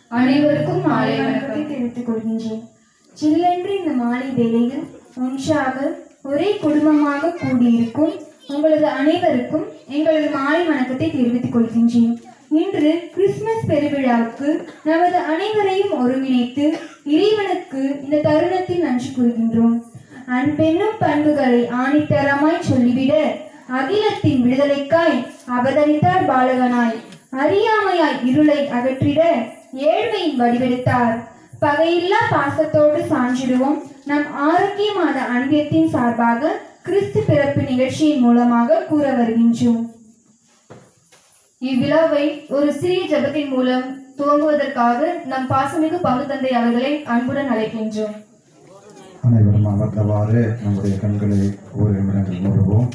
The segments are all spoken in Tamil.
அனைவருக்கும் மாலை வணக்கத்தை வணக்கம் தெரிவித்துக் கொள்கின்றேன் சில்லென்று இந்த மாலை வேளையில் ஒன்றாக ஒரே குடும்பமாக கூடியிருக்கும் உங்களது அனைவருக்கும் எங்களது மாலை வணக்கத்தை தெரிவித்துக் கொள்கின்றேன் இன்று கிறிஸ்துமஸ் பெருவிழாவுக்கு நமது அனைவரையும் ஒருங்கிணைத்து இறைவனுக்கு இந்த தருணத்தில் நன்றி கூறுகின்றோம் அன்பென்னும் பண்புகளை ஆணித்தரமாய் சொல்லிவிட அகிலத்தின் விடுதலைக்காய் அவதரித்தார் பாலகனாய் அறியாமையாய் இருளை அகற்றிட ஏழ்மையின் வடிவெடுத்தார் பகையில்லா பாசத்தோடு சான்றிடுவோம் நம் ஆரோக்கியமான அன்பியத்தின் சார்பாக கிறிஸ்து பிறப்பு நிகழ்ச்சியின் மூலமாக கூற வருகின்றோம் இவ்விழாவை ஒரு சிறிய ஜெபத்தின் மூலம் துவங்குவதற்காக நம் பாசமிகு பங்கு தந்தை அவர்களை அன்புடன் அழைக்கின்றோம் அனைவரும் அமர்ந்தவாறு நம்முடைய கண்களை ஒரு நிமிடங்கள் மூடுவோம்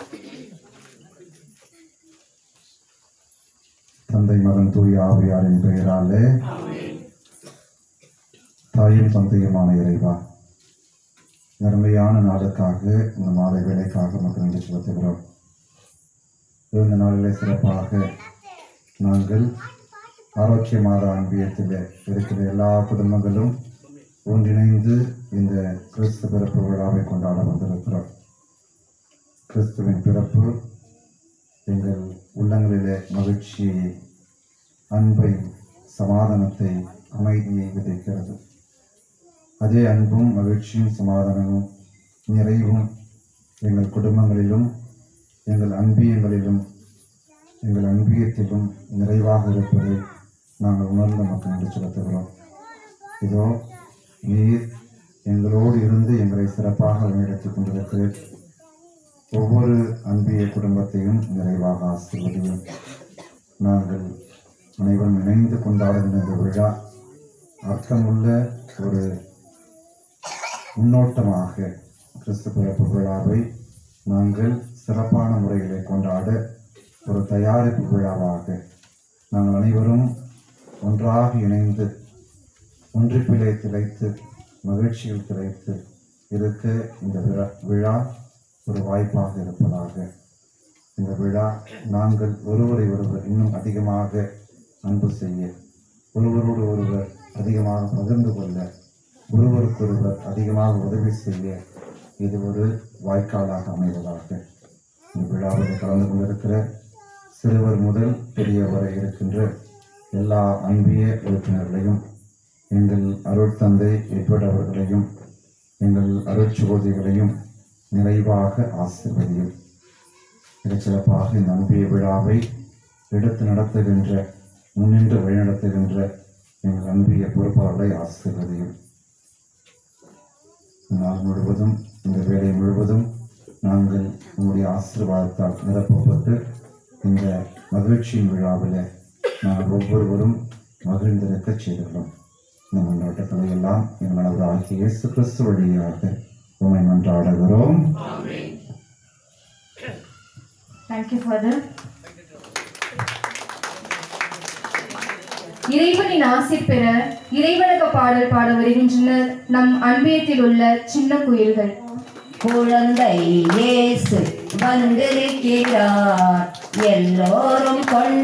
தந்தை மகன் தூய ஆவியாரின் பெயராலே தாயும் தந்தையுமான இறைவா நன்மையான நாளுக்காக இந்த மாலை வேலைக்காக மக்கள் நன்றி செலுத்துகிறோம் இந்த நாளிலே சிறப்பாக நாங்கள் ஆரோக்கியமான அன்பியத்தில் இருக்கிற எல்லா குடும்பங்களும் ஒன்றிணைந்து இந்த கிறிஸ்து பிறப்பு விழாவை கொண்டாட வந்திருக்கிறோம் கிறிஸ்துவின் பிறப்பு எங்கள் உள்ளங்களிலே மகிழ்ச்சியை அன்பை சமாதானத்தை அமைதியை விதைக்கிறது அதே அன்பும் மகிழ்ச்சியும் சமாதானமும் நிறைவும் எங்கள் குடும்பங்களிலும் எங்கள் அன்பியங்களிலும் எங்கள் அன்பியத்திலும் நிறைவாக இருப்பதை நாங்கள் உணர்ந்த மக்கள் என்று செலுத்துகிறோம் இதோ நீர் எங்களோடு இருந்து எங்களை சிறப்பாக வழிநடத்திக் கொண்டிருக்கிறீர் ஒவ்வொரு அன்பிய குடும்பத்தையும் நிறைவாக ஆசிர்வதியும் நாங்கள் அனைவரும் இணைந்து கொண்டாடுகின்ற இந்த விழா அர்த்தமுள்ள ஒரு முன்னோட்டமாக கிறிஸ்து பிறப்பு விழாவை நாங்கள் சிறப்பான முறையிலே கொண்டாட ஒரு தயாரிப்பு விழாவாக நாங்கள் அனைவரும் ஒன்றாக இணைந்து ஒன்றிப்பிலே திளைத்து மகிழ்ச்சியில் திளைத்து இருக்க இந்த விழா விழா ஒரு வாய்ப்பாக இருப்பதாக இந்த விழா நாங்கள் ஒருவரை ஒருவர் இன்னும் அதிகமாக அன்பு செய்ய ஒருவரோடு ஒருவர் அதிகமாக பகிர்ந்து கொள்ள ஒருவருக்கொருவர் அதிகமாக உதவி செய்ய இது ஒரு வாய்க்காலாக அமைவதாக இந்த விழாவில் கலந்து கொண்டிருக்கிற சிறுவர் முதல் பெரியவர் வரை இருக்கின்ற எல்லா அன்பிய உறுப்பினர்களையும் எங்கள் அருட்தந்தை எட்வர்ட் அவர்களையும் எங்கள் அருட்சுகோதிகளையும் நிறைவாக ஆசிர்வதியும் மிகச்சிறப்பாக இந்த அன்பிய விழாவை எடுத்து நடத்துகின்ற முன்னின்று வழிநடத்துகின்ற எங்கள் அன்பிய பொறுப்பாளர்களை ஆசிர்வதியும் நாள் முழுவதும் இந்த வேலை முழுவதும் நாங்கள் உங்களுடைய ஆசீர்வாதத்தால் நிரப்பப்பட்டு இந்த மகிழ்ச்சியின் விழாவில் நாங்கள் ஒவ்வொருவரும் மகிழ்ந்திருக்க செய்துள்ளோம் இந்த முன்னோட்டங்களை எல்லாம் எங்கள் அவர் ஆகிய இயேசு கிறிஸ்து வழியாக உண்மை மன்றாடுகிறோம் தேங்க்யூ ஃபாதர் இறைவனின் ஆசிர் பெற இறைவனுக்கு பாடல் பாட வருகின்றனர் நம் அன்பியத்தில் உள்ள சின்ன குயில்கள் குழந்தை இயேசு வந்திருக்கிறார் எல்லோரும்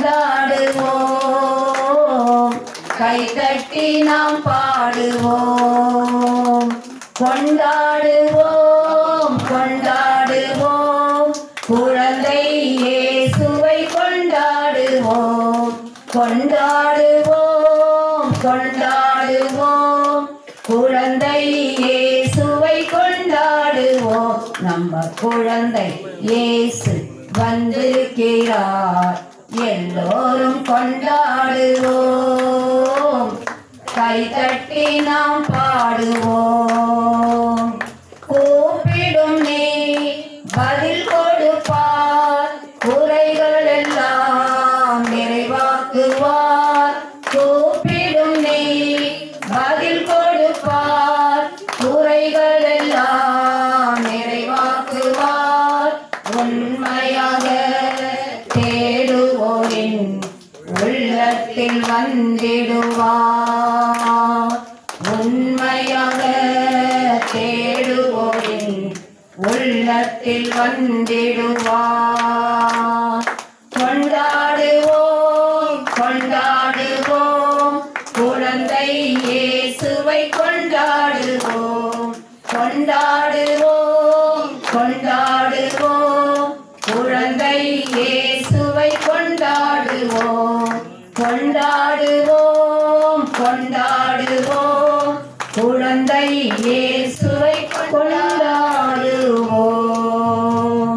கொண்டாடுவோம் கைதட்டி நாம் பாடுவோம் கொண்டாடுவோம் கொண்டாடுவோம் குழந்தை இயேசுவை கொண்டாடுவோம் கொண்டாடுவோம் கொண்டாடுவோம் குழந்தை இயேசுவை கொண்டாடுவோம் நம்ம குழந்தை இயேசு வந்திருக்கிறார் எல்லோரும் கொண்டாடுவோம் கைதட்டி நாம் பாடுவோம் கூப்பிடும் நீ பதில் கொடுப்பார் குறைகள் எல்லாம் நிறைவாக்குவார் கூப்பிடும் நீ பதில் கொடுப்பார் குறைகள் எல்லாம் நிறைவாக்குவார் உண்மையாக தேடுவோரின் உள்ளத்தில் வந்திடுவார் உண்மையாக தேடுவோரின் உள்ளத்தில் வந்திடுவார் கொண்டாடுவோம் கொண்டாடுவோம் குழந்தை குழந்தை இயேசுவை கொண்டாடுவோம் கொண்டாடுவோம் கொண்டாடுவோம் குழந்தை இயேசுவை கொண்டாடுவோம் கொண்டாடுவோம் கொண்டாடுவோம் குழந்தை இயேசுவை கொண்டாடுவோம்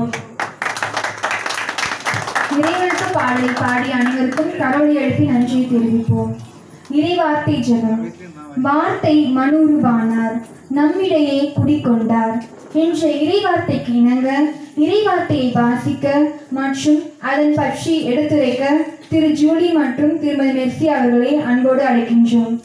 இறைவனுக்கு பாடலை பாடி அனைவருக்கும் கடவுளை எழுப்பி நன்றியை தெரிவிப்போம் இறைவார்த்தை ஜெபம் வார்த்தை மனுருவானார் நம்மிடையே குடிகொண்டார் என்ற இறைவார்த்தைக்கு இணங்க இறைவார்த்தையை வாசிக்க மற்றும் அதன் பற்றி எடுத்துரைக்க திரு ஜூலி மற்றும் திருமதி மெர்சி அவர்களை அன்போடு அழைக்கின்றோம்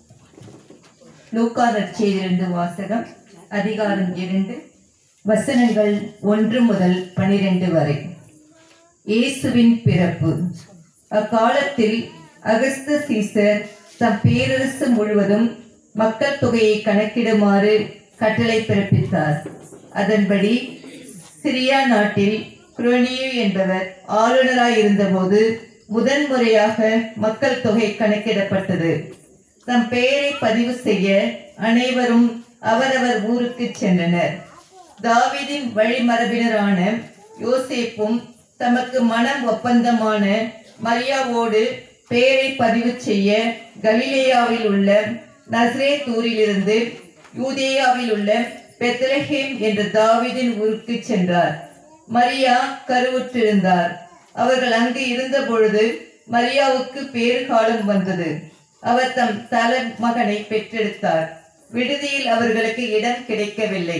லூக்கா நற்செய்திலிருந்து வாசகம் அதிகாரம் இரண்டு வசனங்கள் ஒன்று முதல் பனிரெண்டு வரை இயேசுவின் பிறப்பு அக்காலத்தில் அகஸ்து சீசர் தம் பேரரசு முழுவதும் மக்கள் தொகையை கணக்கிடுமாறு கட்டளை பிறப்பித்தார் அதன்படி சிரியா நாட்டில் குரோனியு என்பவர் ஆளுநராய் இருந்தபோது முதன்முறையாக மக்கள் தொகை கணக்கிடப்பட்டது தம் பெயரை பதிவு செய்ய அனைவரும் அவரவர் ஊருக்கு சென்றனர் தாவீதின் வழிமரபினரான யோசேப்பும் தமக்கு மனம் ஒப்பந்தமான மரியாவோடு பெயரை பதிவு செய்ய கலிலேயாவில் உள்ள நஸ்ரேத்தூரிலிருந்து யூதேயாவில் உள்ள பெத்லஹேம் என்ற தாவீதின் ஊருக்கு சென்றார் மரியா கருவுற்றிருந்தார் அவர்கள் அங்கு இருந்த பொழுது மரியாவுக்கு பேறு காலம் வந்தது அவர் தம் தல மகனை பெற்றெடுத்தார் விடுதியில் அவர்களுக்கு இடம் கிடைக்கவில்லை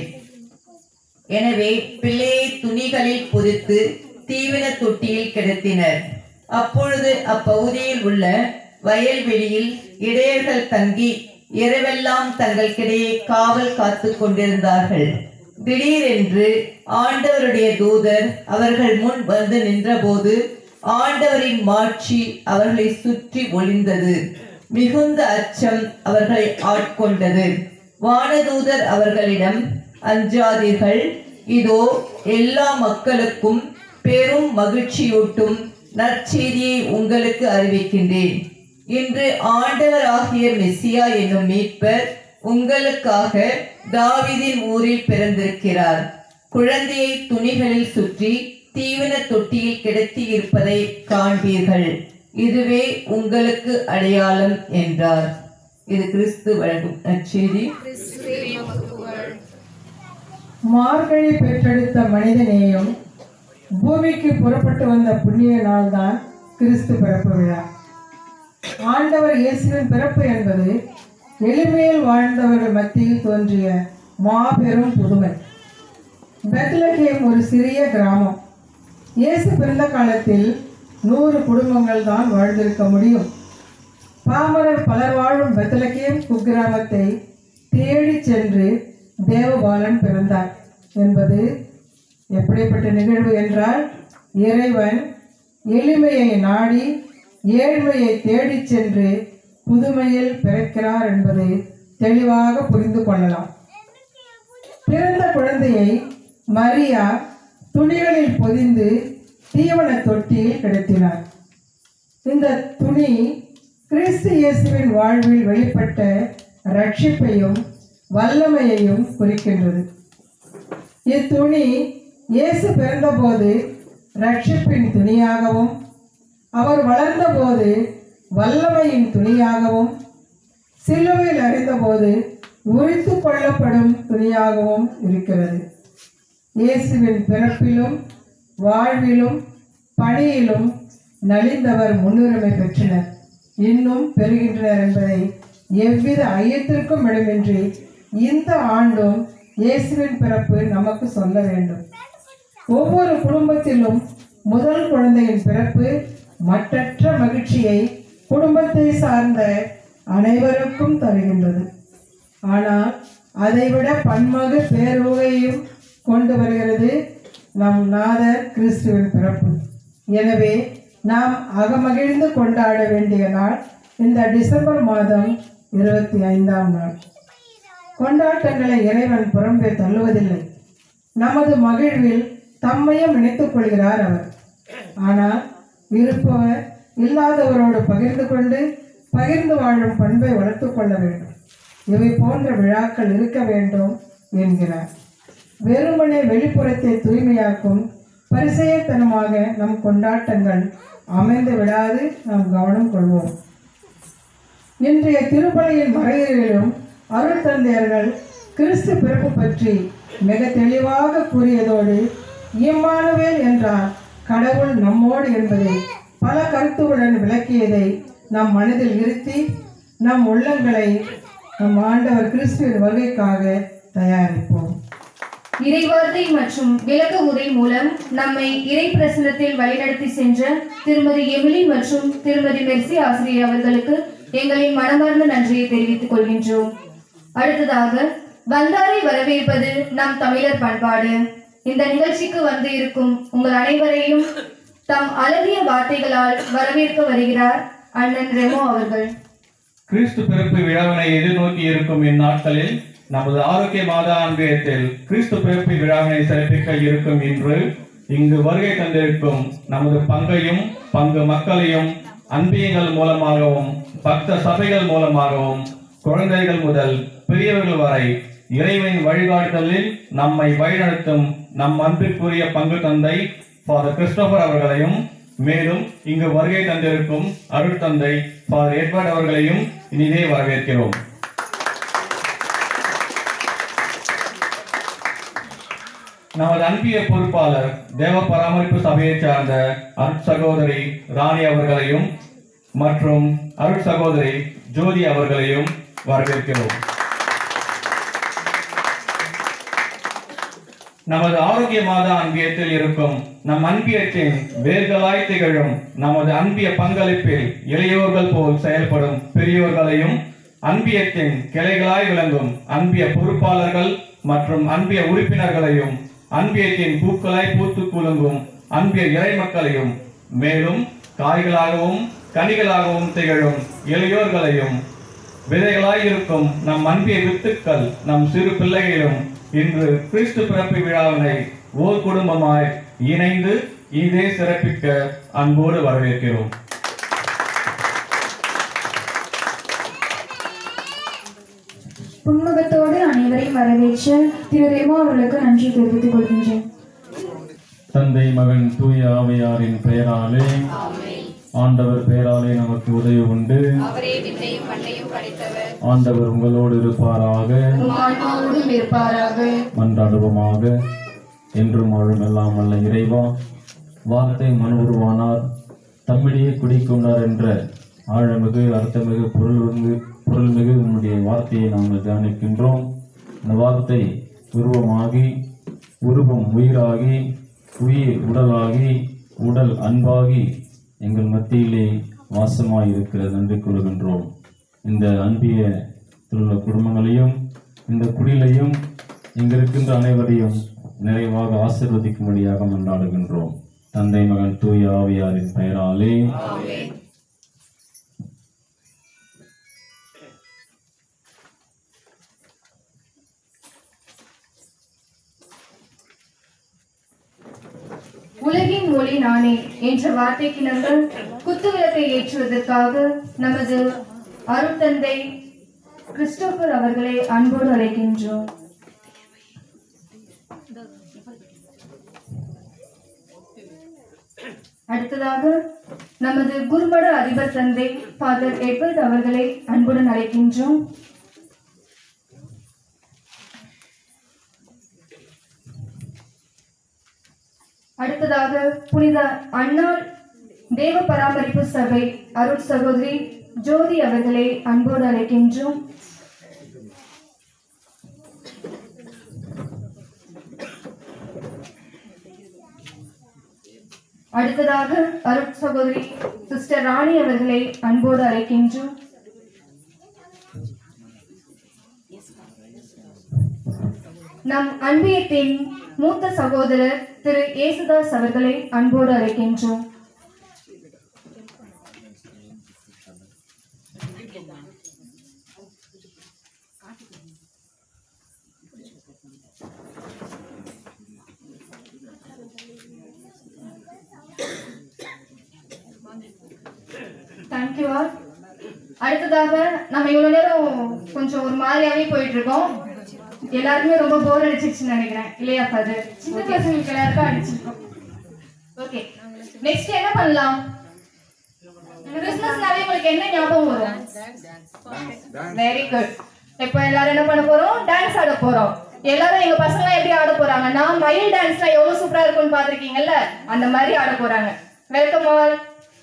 எனவே பிள்ளையை துணிகளில் புதைத்து தீவன தொட்டியில் கிடத்தினர் அப்பொழுது அப்பகுதியில் உள்ள வயல்வெளியில் இடையர்கள் தங்கி இரவெல்லாம் தங்கள் கிடையை காவல் காத்து கொண்டிருந்தார்கள் திடீரென்று ஆண்டவருடைய தூதர் அவர்கள் முன் வந்து நின்றபோது ஆண்டவரின் மாட்சி அவர்களை சுற்றி ஒளிந்தது மிகுந்த அச்சம் அவர்களை ஆட்கொண்டது வானதூதர் அவர்களிடம் அஞ்சாதீர்கள் இதோ எல்லா மக்களுக்கும் பெரும் மகிழ்ச்சியூட்டும் நற்செய்தியை உங்களுக்கு அறிவிக்கின்றேன் இன்று ஆண்டவர் ஆகிய மெஸ்ஸியா என்னும் மீட்பர் உங்களுக்காக தாவீதின் ஊரில் பிறந்திருக்கிறார் குழந்தையை துணிகளில் சுற்றி தீவன தொட்டியில் கிடத்தி இருப்பதை காண்பீர்கள் இதுவே உங்களுக்கு அடையாளம் என்றார் இது கிறிஸ்து வழங்கும் நற்செய்தி மார்கழி பெற்றெடுத்த மனிதநேயம் பூமிக்கு புறப்பட்டு வந்த புண்ணிய நாள்தான் கிறிஸ்து பிறப்பு விழா ஆண்டவர் இயேசுவின் பிறப்பு என்பது எளிமையில் வாழ்ந்தவர்கள் மத்தியில் தோன்றிய மாபெரும் புதுமை பெத்லகேம் ஒரு சிறிய கிராமம் இயேசு பிறந்த காலத்தில் நூறு குடும்பங்கள் தான் வாழ்ந்திருக்க முடியும் பாமரர் பலர் வாழும் பெத்லகேம் குக்கிராமத்தை தேடிச் சென்று தேவபாலன் பிறந்தார் என்பது எப்படிப்பட்ட நிகழ்வு என்றால் இறைவன் எளிமையை நாடி ஏழ்மையை தேடிச் சென்று புதுமையில் பிறக்கிறார் என்பதை தெளிவாக புரிந்து கொள்ளலாம் பிறந்த குழந்தையை மரியா துணிகளில் பொதிந்து தீவன தொட்டியில் கிடத்தினார் இந்த துணி கிறிஸ்து இயேசுவின் வாழ்வில் வெளிப்பட்ட ரட்சிப்பையும் வல்லமையையும் குறிக்கின்றது இத்துணி இயேசு பிறந்தபோது ரட்சிப்பின் துணியாகவும் அவர் வளர்ந்தபோது வல்லமையின் துணியாகவும் சிலுவையில் அறிந்தபோது உரித்து கொள்ளப்படும் துணியாகவும் இருக்கிறது இயேசுவின் பிறப்பிலும் வாழ்விலும் பணியிலும் நலிந்தவர் முன்னுரிமை பெற்றனர் இன்னும் பெறுகின்றனர் என்பதை எவ்வித ஐயத்திற்கும் இடமின்றி இந்த ஆண்டும் இயேசுவின் பிறப்பு நமக்கு சொல்ல வேண்டும் ஒவ்வொரு குடும்பத்திலும் முதல் குழந்தையின் பிறப்பு மற்றற்ற மகிழ்ச்சியை குடும்பத்தை சார்ந்த அனைவருக்கும் தருகின்றது ஆனால் அதைவிட பன்மகு பேருகையும் கொண்டு வருகிறது நம் நாதர் கிறிஸ்துவின் பிறப்பு எனவே நாம் அகமகிழ்ந்து கொண்டாட வேண்டிய நாள் இந்த டிசம்பர் மாதம் இருபத்தி ஐந்தாம் நாள் கொண்டாட்டங்களை இறைவன் புறம்பே தள்ளுவதில்லை நமது மகிழ்வில் தம்மையும் இணைத்துக் கொள்கிறார் அவர் ஆனால் இருப்பவர் இல்லாதவரோடு பகிர்ந்து கொண்டு பகிர்ந்து வாழும் பண்பை வளர்த்துக் கொள்ள வேண்டும் இவை போன்ற விழாக்கள் இருக்க வேண்டும் என்கிறார் வெறுமனே வெளிப்புறத்தை தூய்மையாக்கும் பரிசெயத்தனமாக நம் கொண்டாட்டங்கள் அமைந்து விடாது நாம் கவனம் கொள்வோம் இன்றைய திருப்பலியின் மறையிலும் அருள் தந்தையர்கள் கிறிஸ்து பிறப்பு பற்றி மிக தெளிவாக கூறியதோடு இம்மானுவேல் என்றால் கடவுள் நம்மோடு என்பதை பல கருத்துகளுடன் விளக்கியதை நம் மனதில் இருத்தி நம் உள்ளங்களை நம் ஆண்டவர் கிறிஸ்துவின் வருகைக்காக தயாரிப்போம் இறைவார்த்தை மற்றும் விளக்க உரை மூலம் நம்மை இறை பிரசனத்தில் வழிநடத்தி சென்ற திருமதி எமிலி மற்றும் திருமதி மெர்சி ஆசிரியர் அவர்களுக்கு எங்களின் மனமார்ந்த நன்றியை தெரிவித்துக் கொள்கின்றோம் அடுத்ததாக வந்தாரை வரவேற்பது நம் தமிழர் பண்பாடு இந்த நிகழ்ச்சிக்கு வந்து இருக்கும் உங்கள் அனைவரையும் தம் அழகிய வார்த்தைகளால் வரவேற்க வருகிறார் அண்ணன் ரெமோ அவர்கள் கிறிஸ்து பிறப்பு விழாவினை எதிர்நோக்கி இருக்கும் இந்நாட்களில் நமது ஆரோக்கிய மாதா அன்பியத்தில் கிறிஸ்து பிறப்பு விழாவினை சிறப்பிக்க இருக்கும் இன்று இங்கு வருகை தந்திருக்கும் நமது பங்கையும் பங்கு மக்களையும் அன்பியங்கள் மூலமாகவும் பக்த சபைகள் மூலமாகவும் குழந்தைகள் முதல் பெரியவர்கள் வரை இறைவனின் வழிகாட்டுதலில் நம்மை வழிநடத்தும் நம் அன்பிற்குரிய பங்கு தந்தை ஃபாதர் கிறிஸ்டோபர் அவர்களையும் மேலும் இங்கு வருகை தந்திருக்கும் அருள் தந்தை ஃபாதர் எட்வர்ட் அவர்களையும் இனிதே வரவேற்கிறோம் நமது அன்பிய பொறுப்பாளர் தேவ பராமரிப்பு சபையைச் சார்ந்த அருட் சகோதரி ராணி அவர்களையும் மற்றும் அருட் சகோதரி ஜோதி அவர்களையும் வரவேற்கிறோம் நமது ஆரோக்கிய மாதா அன்பியத்தில் இருக்கும் நம் அன்பியத்தின் வேர்களாய் திகழும் நமது அன்பிய பங்களிப்பில் இளையோர்கள் போல் செயல்படும் பெரியோர்களையும் அன்பியத்தின் கிளைகளாய் விளங்கும் அன்பிய பொறுப்பாளர்கள் மற்றும் அன்பிய உறுப்பினர்களையும் அன்பியத்தின் பூக்களாய் பூத்து குலுங்கும் அன்பிய இறை மக்களையும் மேலும் காய்களாகவும் கனிகளாகவும் திகழும் இளையோர்களையும் விதைகளாய் இருக்கும் நம் அன்பிய வித்துக்கள் நம் சிறு பிள்ளைகளும் இன்று கிறிஸ்து பிறப்பு விழாவினை ஓர் குடும்பமாய் இணைந்து இதே சிறப்பிக்க அன்போடு வரவேற்கிறோம் புன்முகத்தோடு அனைவரையும் வரவேற்ற திரு ரெமோ அவர்களுக்கு நன்றி தெரிவித்துக் கொள்கின்றேன் தந்தை மகன் தூய ஆவையாரின் பெயராலே ஆண்டவர் பெயராலே நமக்கு உதவி உண்டு ஆண்டவர் உங்களோடு இருப்பாராக ஆன்மாவோடும் இருப்பாராக மன்றாடுவோமாக என்றும் வாழும் எல்லாம் வல்ல இறைவா வார்த்தை மனு உருவானார் தம்மிடையே குடிக்கொண்டார் என்ற ஆழமிகு அர்த்தமிகு பொருள்மிகு பொருள்மிகு உன்னுடைய வார்த்தையை நாங்கள் தியானிக்கின்றோம் இந்த வார்த்தை உருவமாகி உருவம் உயிராகி உயிர் உடலாகி உடல் அன்பாகி எங்கள் மத்தியிலே வாசமாய் இருக்கிறது நன்றி கொள்கின்றோம் இந்த அன்பிய உள்ள குடும்பங்களையும் இந்த குடிலையும் இங்கு இருக்கின்ற அனைவரையும் நிறைவாக ஆசிர்வதிக்கும்படியாக மன்றாடுகின்றோம் தந்தை மகன் தூய ஆவியாரின் பெயராலே உலகின் மொழி நானே என்ற வார்த்தைக்கு நாங்கள் குத்துவிளக்கை ஏற்றுவதற்காக நமது அருட்தந்தை கிறிஸ்டோபர் அவர்களை அன்போடு அழைக்கின்றோம் அடுத்ததாக நமது குருமட அதிபர் தந்தை ஃபாதர் எட்வர்ட் அவர்களை அன்புடன் அழைக்கின்றோம் அடுத்ததாக புனித அன்னாள் தேவ பராமரிப்பு சபை அருட் சகோதரி ஜோதி அவர்களை அன்போடு அழைக்கின்றோம் அடுத்ததாக அருட் சகோதரி சிஸ்டர் ராணி அவர்களை அன்போடு அழைக்கின்றோம் நம் அன்பியத்தின் மூத்த சகோதரர் திரு ஏசுதாஸ் அவர்களை அன்போடு அழைக்கின்றோம் தேங்க்யூ ஆல் அடுத்ததாக நம்ம இவ்வளவு நேரம் கொஞ்சம் ஒரு மாதிரியாவே போயிட்டு இருக்கோம் எல்லாருக்குமே ரொம்ப போர் அடிச்சிருச்சுன்னு நினைக்கிறேன் இல்லையா அது சின்ன பசங்களுக்கு எல்லாருக்கும் அடிச்சிருக்கோம் ஓகே நெக்ஸ்ட் என்ன பண்ணலாம் கிறிஸ்மஸ்னாவே உங்களுக்கு என்ன ஞாபகம் வரும் வெரி குட் இப்போ எல்லாரும் என்ன பண்ண போறோம் டான்ஸ் ஆட போறோம் எல்லாரும் எங்க பசங்க எப்படி ஆட போறாங்கன்னா மயில் டான்ஸ்ல எவ்வளவு சூப்பரா இருக்கும்னு பாத்திருக்கீங்கல்ல அந்த மாதிரி ஆட போறாங்க வெல்கம் ஆல்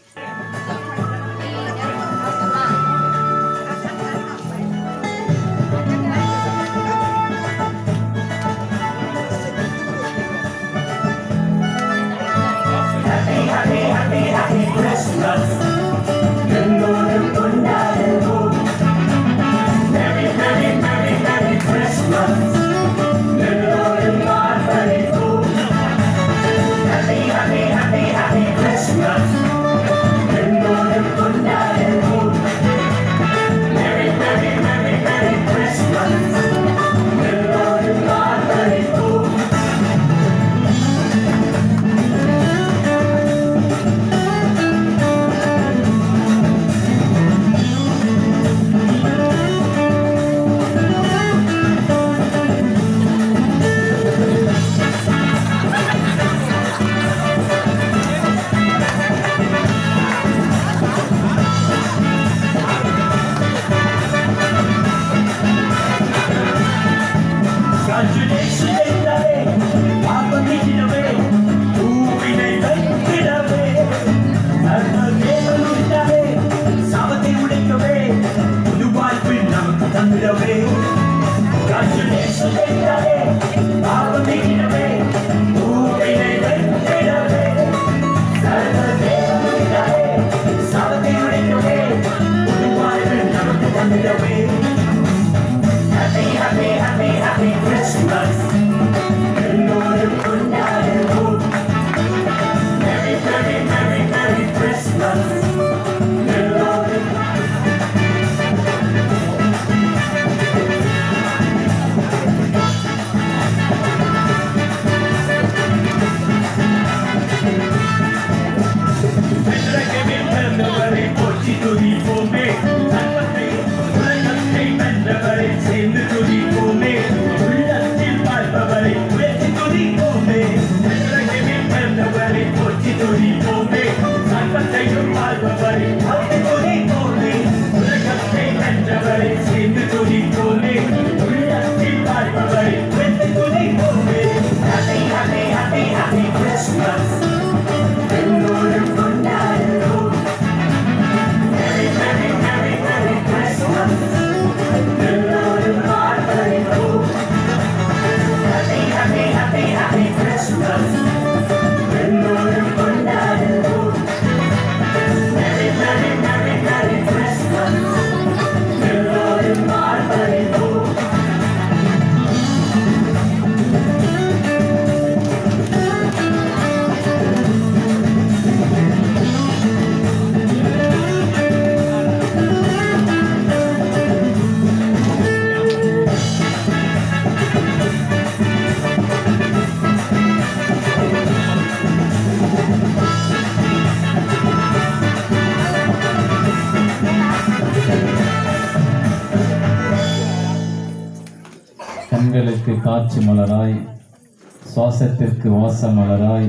கண்களுக்கு காட்சி மலராய் சுவாசத்திற்கு வாச மலராய்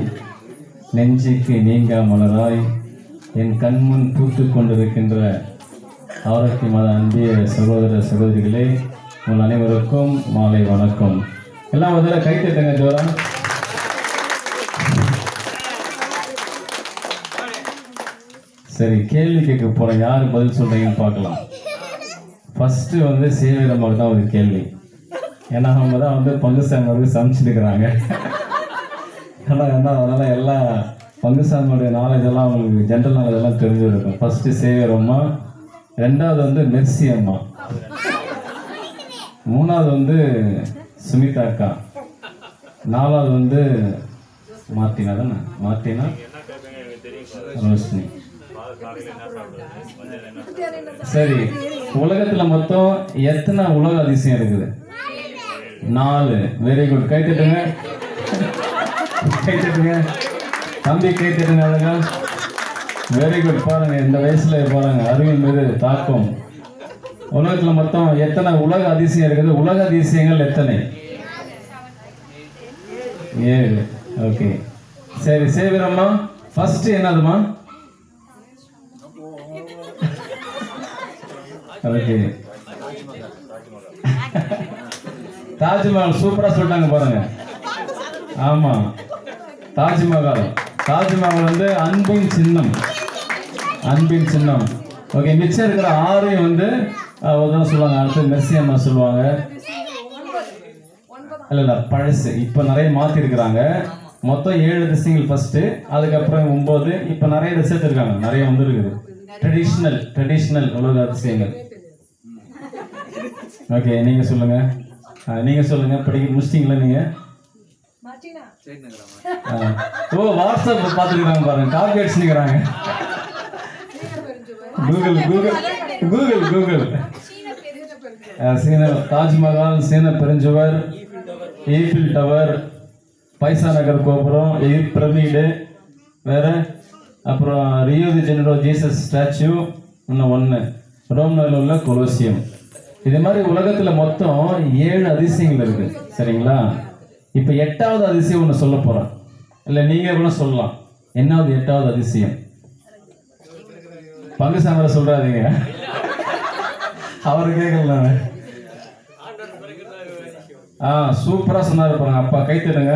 நெஞ்சுக்கு நீங்கா மலராய் என் கண்முன் பூத்து கொண்டிருக்கின்ற ஆரோக்கியமான அன்பிய சகோதர சகோதரிகளே உங்கள் அனைவருக்கும் மாலை வணக்கம் எல்லாம் முதல்ல கை தட்டுங்க ஜோரா சரி கேள்வி கேட்க போறேன் யார் பதில் சொல்றீங்கன்னு பார்க்கலாம் ஃபர்ஸ்ட் வந்து சேவிரமாக தான் ஒரு கேள்வி ஏன்னா அவங்க தான் வந்து பங்கு சாமியோடு சமைச்சிருக்கிறாங்க ஆனால் என்ன அதனால எல்லா பங்கு சாமியோடைய நாலேஜ் எல்லாம் அவங்களுக்கு ஜென்ரல் நாலேஜ் எல்லாம் தெரிஞ்சிருக்கும் ஃபர்ஸ்ட் சேவியர் அம்மா ரெண்டாவது வந்து மெர்சி அம்மா மூணாவது வந்து சுமிதா அக்கா நாலாவது வந்து மார்டினா தானே மார்டினா ரோஷினி சரி உலகத்துல மொத்தம் எத்தனை உலக அதிசயம் இருக்குது நாலு வெரி குட் கை தட்டுங்க கை தட்டுங்க தம்பி கை தட்டுங்க அழகா வெரி குட் பாருங்க இந்த வயசுல பாருங்க அறிவின் மீது தாக்கம் உலகத்துல மொத்தம் எத்தனை உலக அதிசயம் இருக்குது உலக அதிசயங்கள் எத்தனை ஏழு ஓகே சரி சேவிரம்மா ஃபர்ஸ்ட் என்னதுமா ஓகே தாஜ்மஹால் சூப்பரா சொல்லிட்டாங்க பாருங்க ஆமா தாஜ்மஹால் தாஜ்மஹால் வந்து அன்பின் சின்னம் அன்பின் சின்னம் ஓகே மிச்சம் இருக்கிற ஆறையும் வந்து அஹ், ஒரு தடவை சொல்லுவாங்க அடுத்து மெர்சி அம்மா சொல்லுவாங்க இல்ல இல்ல பழசு இப்போ நிறைய மாத்தி இருக்கிறாங்க மொத்தம் ஏழு திசைகள் ஃபர்ஸ்ட் அதுக்கப்புறம் ஒன்பது இப்போ நிறைய ரிசர்ச் இருக்காங்க நிறைய வந்து இருக்குது ட்ரெடிஷ்னல் ட்ரெடிஷ்னல் உலக அதிசயங்கள் ஓகே நீங்க சொல்லுங்க அஹ், நீங்க சொல்லுங்க படிக்க முடிச்சிட்டீங்களா நீங்க அஹ், ஓ வாட்ஸ்அப் பார்த்துருக்காங்க பாருங்க காப்பி அடிச்சுக்கிறாங்க கூகுள் கூகுள் கூகுள் கூகுள் அஹ், சீன தாஜ்மஹால் சீன பெருஞ்சுவர் ஈஃபில் டவர் பைசா நகர் கோபுரம் எகிப்த் பிரமிடு வேற அப்புறம் Rio de Janeiro Jesus statue இன்னும் ஒன்று ரோம் நகரில் உள்ள கொலோசியம் இது மாதிரி உலகத்தில் மொத்தம் ஏழு அதிசயங்கள் இருக்கு சரிங்களா இப்போ எட்டாவது அதிசயம் ஒன்று சொல்ல போகிறேன் இல்லை நீங்கள் கூட சொல்லலாம் என்னாவது எட்டாவது அதிசயம் பங்கு சாமரை சொல்றாதீங்க அவர் கேட்கல ஆ சூப்பரா சொன்னாரு பாருங்க அப்பா கை தட்டுங்க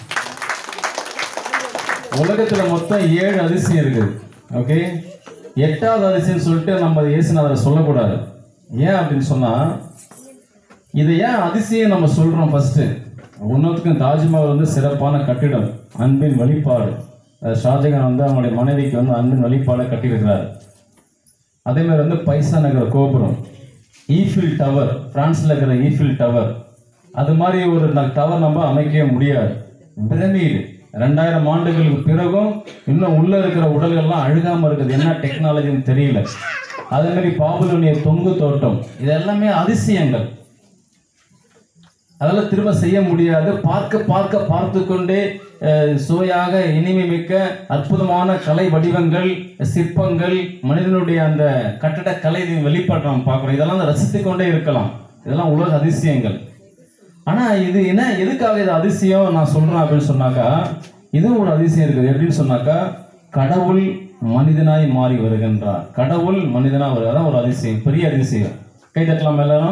உலகத்துல மொத்தம் ஏழு அதிசயம் இருக்குது ஓகே எட்டாவது அதிசயம் சொல்லிட்டு நம்ம இயேசுநாதரை சொல்லக்கூடாது ஏன் அப்படின்னு சொன்னா இதை ஏன் அதிசயம் நம்ம சொல்றோம் ஃபர்ஸ்ட் ஒன்னொருத்துக்கும் தாஜ்மஹால் வந்து சிறப்பான கட்டிடம் அன்பின் வெளிப்பாடு அஹ் ஷாஜகான் வந்து அவங்களுடைய மனைவிக்கு வந்து அன்பின் வெளிப்பாடை கட்டியிருக்கிறார் அதே மாதிரி வந்து பைசா நகர் கோபுரம் ஈஃபில் டவர் பிரான்ஸ்ல இருக்கிற ஈஃபில் டவர் அது மாதிரி ஒரு டவர் நம்ம அமைக்கவே முடியாது பிரமிடு ரெண்டாயிரம் ஆண்டுகளுக்கு பிறகும் இன்னும் உள்ள இருக்கிற உடல்கள்லாம் அழுகாம இருக்குது என்ன டெக்னாலஜின்னு தெரியல அதே மாதிரி பாபுலோனிய தொங்கு தோட்டம் இது எல்லாமே அதிசயங்கள் அதெல்லாம் திரும்ப செய்ய முடியாது பார்க்க பார்க்க பார்த்து கொண்டே அஹ், சுவையாக இனிமை மிக்க அற்புதமான கலை வடிவங்கள் சிற்பங்கள் மனிதனுடைய அந்த கட்டட கலை வெளிப்பாட்டை நம்ம பார்க்குறோம் இதெல்லாம் ரசித்து கொண்டே இருக்கலாம் இதெல்லாம் உலக அதிசயங்கள் ஆனா இது என்ன எதுக்காக இது அதிசயம் நான் சொல்றேன் அப்படின்னு சொன்னாக்கா இதுவும் ஒரு அதிசயம் இருக்குது எப்படின்னு சொன்னாக்கா கடவுள் மனிதனாய் மாறி வருகின்றார் கடவுள் மனிதனா வருகிறதா ஒரு அதிசயம் பெரிய அதிசயம் கை தட்டலாம் எல்லாரும்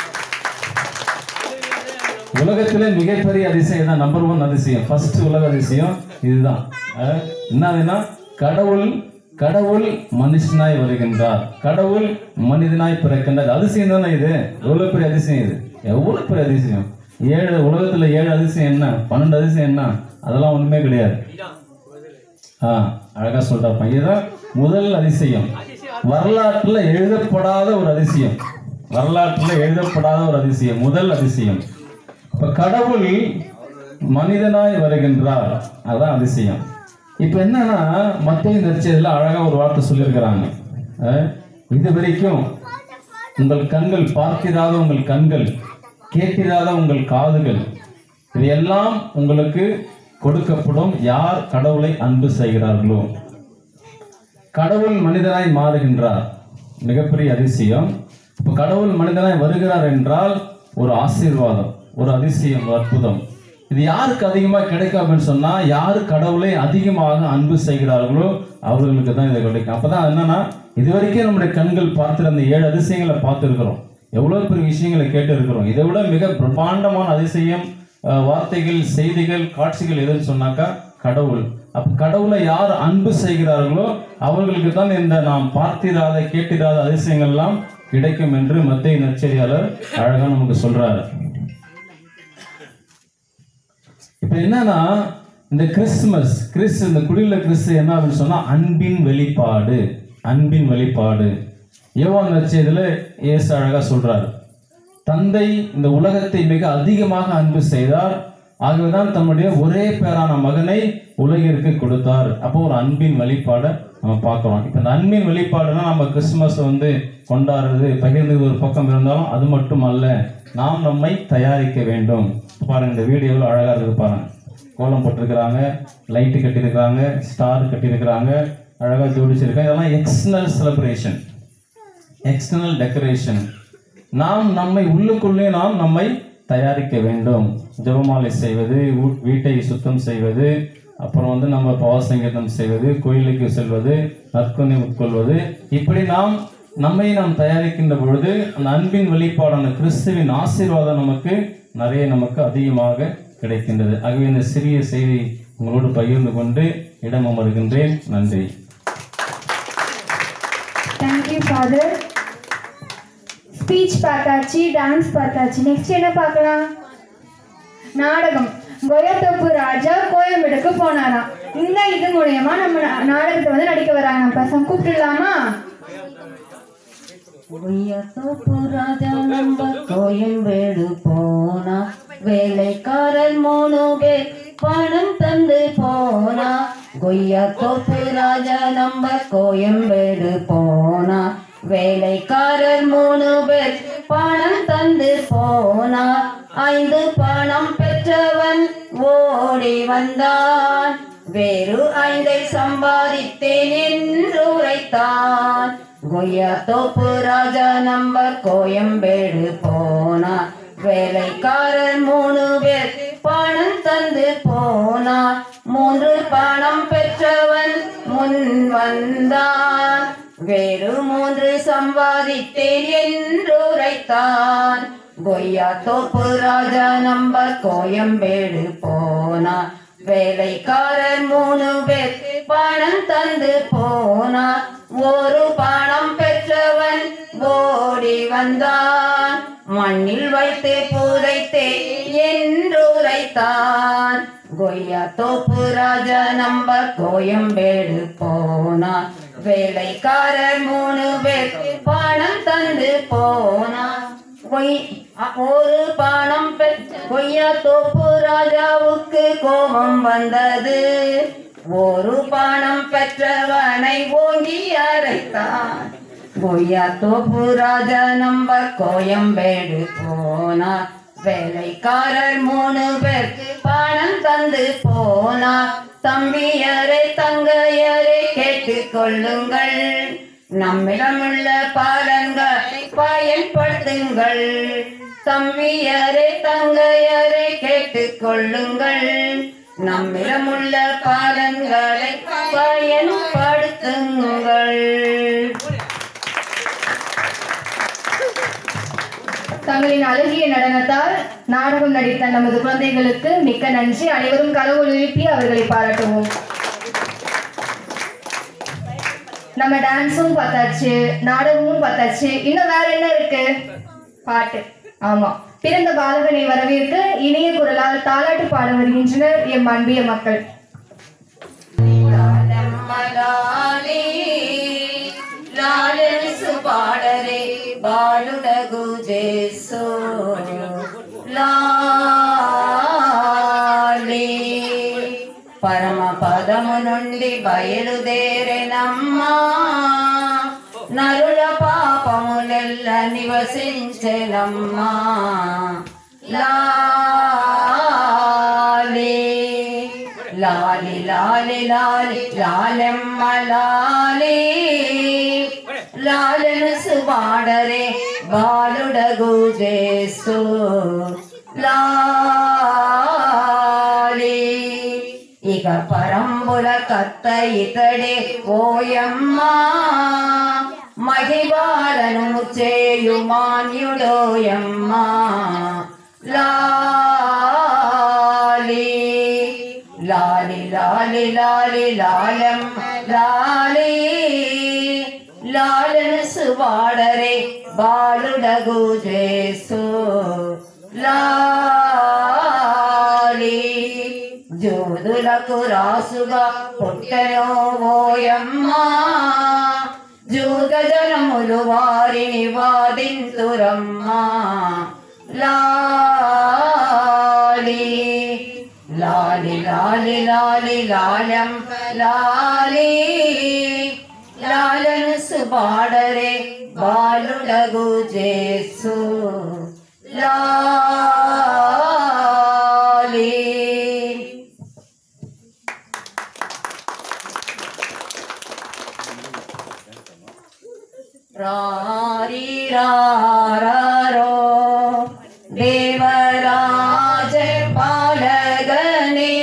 உலகத்திலே மிகப்பெரிய அதிசயம் தான் நம்பர் ஒன் அதிசயம் ஃபர்ஸ்ட் உலக அதிசயம் இதுதான் அஹ், என்னதுன்னா கடவுள் கடவுள் மனுஷனாய் வருகின்றார் கடவுள் மனிதனாய் பிறக்கின்றார் அதிசயம் தானே இது எவ்வளவு பெரிய அதிசயம் இது எவ்வளவு பெரிய அதிசயம் ஏழு உலகத்துல ஏழு அதிசயம் என்ன பன்னெண்டு அதிசயம் என்ன அதெல்லாம் ஒண்ணுமே கிடையாது ஆ அழகா சொல்றாப்பா இதுதான் முதல் அதிசயம் வரலாற்றுல எழுதப்படாத ஒரு அதிசயம் வரலாற்றுல எழுதப்படாத ஒரு அதிசயம் முதல் அதிசயம் இப்ப கடவுள் மனிதனாய் வருகின்றார் அதான் அதிசயம் இப்ப என்னன்னா மத்திய நற்செய்தியில அழகா ஒரு வார்த்தை சொல்லியிருக்கிறாங்க அஹ், இது வரைக்கும் உங்கள் கண்கள் பார்க்கிறாத உங்கள் கண்கள் கேட்கிறாத உங்கள் காதுகள் இது எல்லாம் உங்களுக்கு கொடுக்கப்படும் யார் கடவுளை அன்பு செய்கிறார்களோ கடவுள் மனிதனாய் மாறுகின்றார் மிகப்பெரிய அதிசயம் இப்போ கடவுள் மனிதனாய் வருகிறார் என்றால் ஒரு ஆசீர்வாதம் ஒரு அதிசயம் ஒரு அற்புதம் இது யாருக்கு அதிகமாக கிடைக்கும் அப்படின்னு சொன்னா யார் கடவுளை அதிகமாக அன்பு செய்கிறார்களோ அவர்களுக்கு தான் இது கிடைக்கும் அப்பதான் என்னன்னா இது வரைக்கும் நம்முடைய கண்கள் பார்த்துற அந்த ஏழு அதிசயங்களை பார்த்துருக்கிறோம் எவ்வளவு பெரிய விஷயங்களை கேட்டு இருக்கிறோம் இதை விட மிக பிரம்மாண்டமான அதிசயம் அஹ், வார்த்தைகள் செய்திகள் காட்சிகள் எதுன்னு சொன்னாக்கா கடவுள் அப்ப கடவுளை யார் அன்பு செய்கிறார்களோ அவர்களுக்கு தான் இந்த நாம் பார்த்திராத கேட்டிராத அதிசயங்கள் எல்லாம் கிடைக்கும் என்று மத்திய நற்செய்தியாளர் அழகா நமக்கு சொல்றாரு இப்ப என்னன்னா இந்த கிறிஸ்துமஸ் கிறிஸ்து இந்த குடியில கிறிஸ்து என்ன அப்படின்னு சொன்னா அன்பின் வெளிப்பாடு அன்பின் வெளிப்பாடு யோவான் நற்செய்தியில இயேசு அழகா சொல்றாரு தந்தை இந்த உலகத்தை மிக அதிகமாக அன்பு செய்தார் ஆகவேதான் தம்முடைய ஒரே பேரான மகனை உலகிற்கு கொடுத்தார் அப்போ ஒரு அன்பின் வெளிப்பாடை நம்ம பார்க்கிறோம் இப்போ இந்த அன்பின் வெளிப்பாடுனா நம்ம கிறிஸ்துமஸ் வந்து கொண்டாடுறது பகிர்ந்து ஒரு பக்கம் இருந்தாலும் அது மட்டும் அல்ல நாம் நம்மை தயாரிக்க வேண்டும் பாருங்க இந்த வீடியோ எவ்வளவு அழகா இருக்கு பாருங்க கோலம் போட்டிருக்கிறாங்க லைட்டு கட்டியிருக்கிறாங்க ஸ்டார் கட்டியிருக்கிறாங்க அழகாக ஜோடிச்சிருக்கேன் இதெல்லாம் எக்ஸ்டர்னல் செலிப்ரேஷன் எக்ஸ்டர்னல் டெக்கரேஷன் நாம் நம்மை உள்ளுக்குள்ளே நாம் நம்மை தயாரிக்க வேண்டும் ஜெபமாலை செய்வது ஊ- வீட்டை சுத்தம் செய்வது அப்புறம் வந்து நம்ம பாவசங்கீதம் செய்வது கோயிலுக்கு செல்வது நற்கொனை உட்கொள்வது இப்படி நாம் நம்மை நாம் தயாரிக்கின்ற பொழுது அந்த அன்பின் வெளிப்பாடான கிறிஸ்துவின் ஆசீர்வாதம் நமக்கு நிறைய நமக்கு அதிகமாக கிடைக்கின்றது ஆகவே இந்த சிறிய செய்தி உங்களோடு பகிர்ந்து கொண்டு இடம் அமர்கின்றேன் நன்றி தேங்க்யூ ஃபாதர் ஸ்பீச் பார்த்தாச்சு டான்ஸ் பார்த்தாச்சு நெக்ஸ்ட் என்ன பார்க்கலாம் நாடகம் கொயத்தொப்பு ராஜா கோயம்பேடுக்கு போனாராம் இந்த இது மூலியமா நம்ம நா- நாடகத்தை வந்து நடிக்க வராங்க பசங்க கூப்பிட்டுலாமா உயர்த்தோப்பு ராஜா நம்ம கோயம்பேடு போனா வேலைக்காரர் மூணு பேர் பணம் தந்து போனா கொய்யா தோப்பு ராஜா நம்ம கோயம்பேடு போனா வேலைக்காரர் மூணு பேர் பணம் தந்து போனா ஐந்து பணம் பெற்றவன் ஓடி வந்தான் வேறு ஐந்தை சம்பாதித்தேன் என்று உரைத்தான் கொய்யா தோப்பு ராஜா நம்பர் கோயம்பேடு போனா வேலைக்காரர் மூணு பேர் பணம் தந்து போனா மூன்று பணம் பெற்றவன் முன் வந்தான் வேறு மூன்று சம்பாதித்தேன் என்று உரைத்தான் கொய்யா தோப்பு ராஜா நம்பர் கோயம்பேடு போனா வேலைக்காரர் மூணு பேர் பணம் தந்து போனா ஒரு பணம் பெற்றவன் ஓடி வந்தான் மண்ணில் வைத்து புதைத்தே என்று உரைத்தான் கொய்யா தோப்பு ராஜா நம்பர் கோயம்பேடு போனா வேலைக்காரர் மூணு பேர் பணம் தந்து போனா பொய் அ- ஒரு பணம் பெற்ற கொய்யா தோப்பு ராஜாவுக்கு கோபம் வந்தது ஒரு பணம் பெற்றவனை ஓங்கி அரைத்தான் கொய்யா தோப்பு ராஜா நம்பர் கோயம்பேடு போனா வேலைக்காரர் மூணு பேருக்கு பணம் தந்து போனா தம்பியரை தங்கையரை கேட்டுக் கொள்ளுங்கள் நம்மிடமுள்ள பாலங்களை பயன்படுத்துங்கள் தம்பியரை தங்கையரை கேட்டுக் கொள்ளுங்கள் நம்மிடமுள்ள பாலங்களை பயன்படுத்துங்கள் தங்களின் அழகிய நடனத்தால் நாடகம் நடித்த நமது குழந்தைகளுக்கு மிக்க நன்றி அனைவரும் கரவொலி எழுப்பி அவர்களை பாராட்டுவோம் நம்ம டான்ஸும் பார்த்தாச்சு நாடகமும் பார்த்தாச்சு இன்னும் வேற என்ன இருக்கு பாட்டு ஆமா பிறந்த பாலகனை வரவேற்க இணைய குரலால் தாலாட்டு பாட வருகின்றனர் எம் அன்பிய மக்கள் ಮಲಾಲಿ ಲಾಲನಿಸು ಪಾಡರೆ ಬಾಳುಡಗು ಜೇಸು లాలి పరమ పదము నుండి బయలుదేరెనమ్మా నరుల పాపములెల్ల నివసించెనమ్మా లాలి లాలి లాలి లాలి లాలెమ్మ లాలి లాలను సువాడరే బాలుడగు జేసు లాలి ఇక పరంబుల కత్త ఇతడే ఓయమ్మా మహిబాలను చేయు మాన్యుడోయమ్మా లాలి లాలి లాలి లాలి లాలం లాలి లాలను సువాడరే బాలుడగు జేసు లాలి జోదులకు రాసుగా పుట్టెనో ఓయమ్మా జూద జనములు వారిని వాదింతురమ్మా లాలి లాలి లాలి లాలి లాలం లాలి లాలను సుబాడరే బాలుడగు జేసు లాలి ராரோ தேவராஜ பாலகனே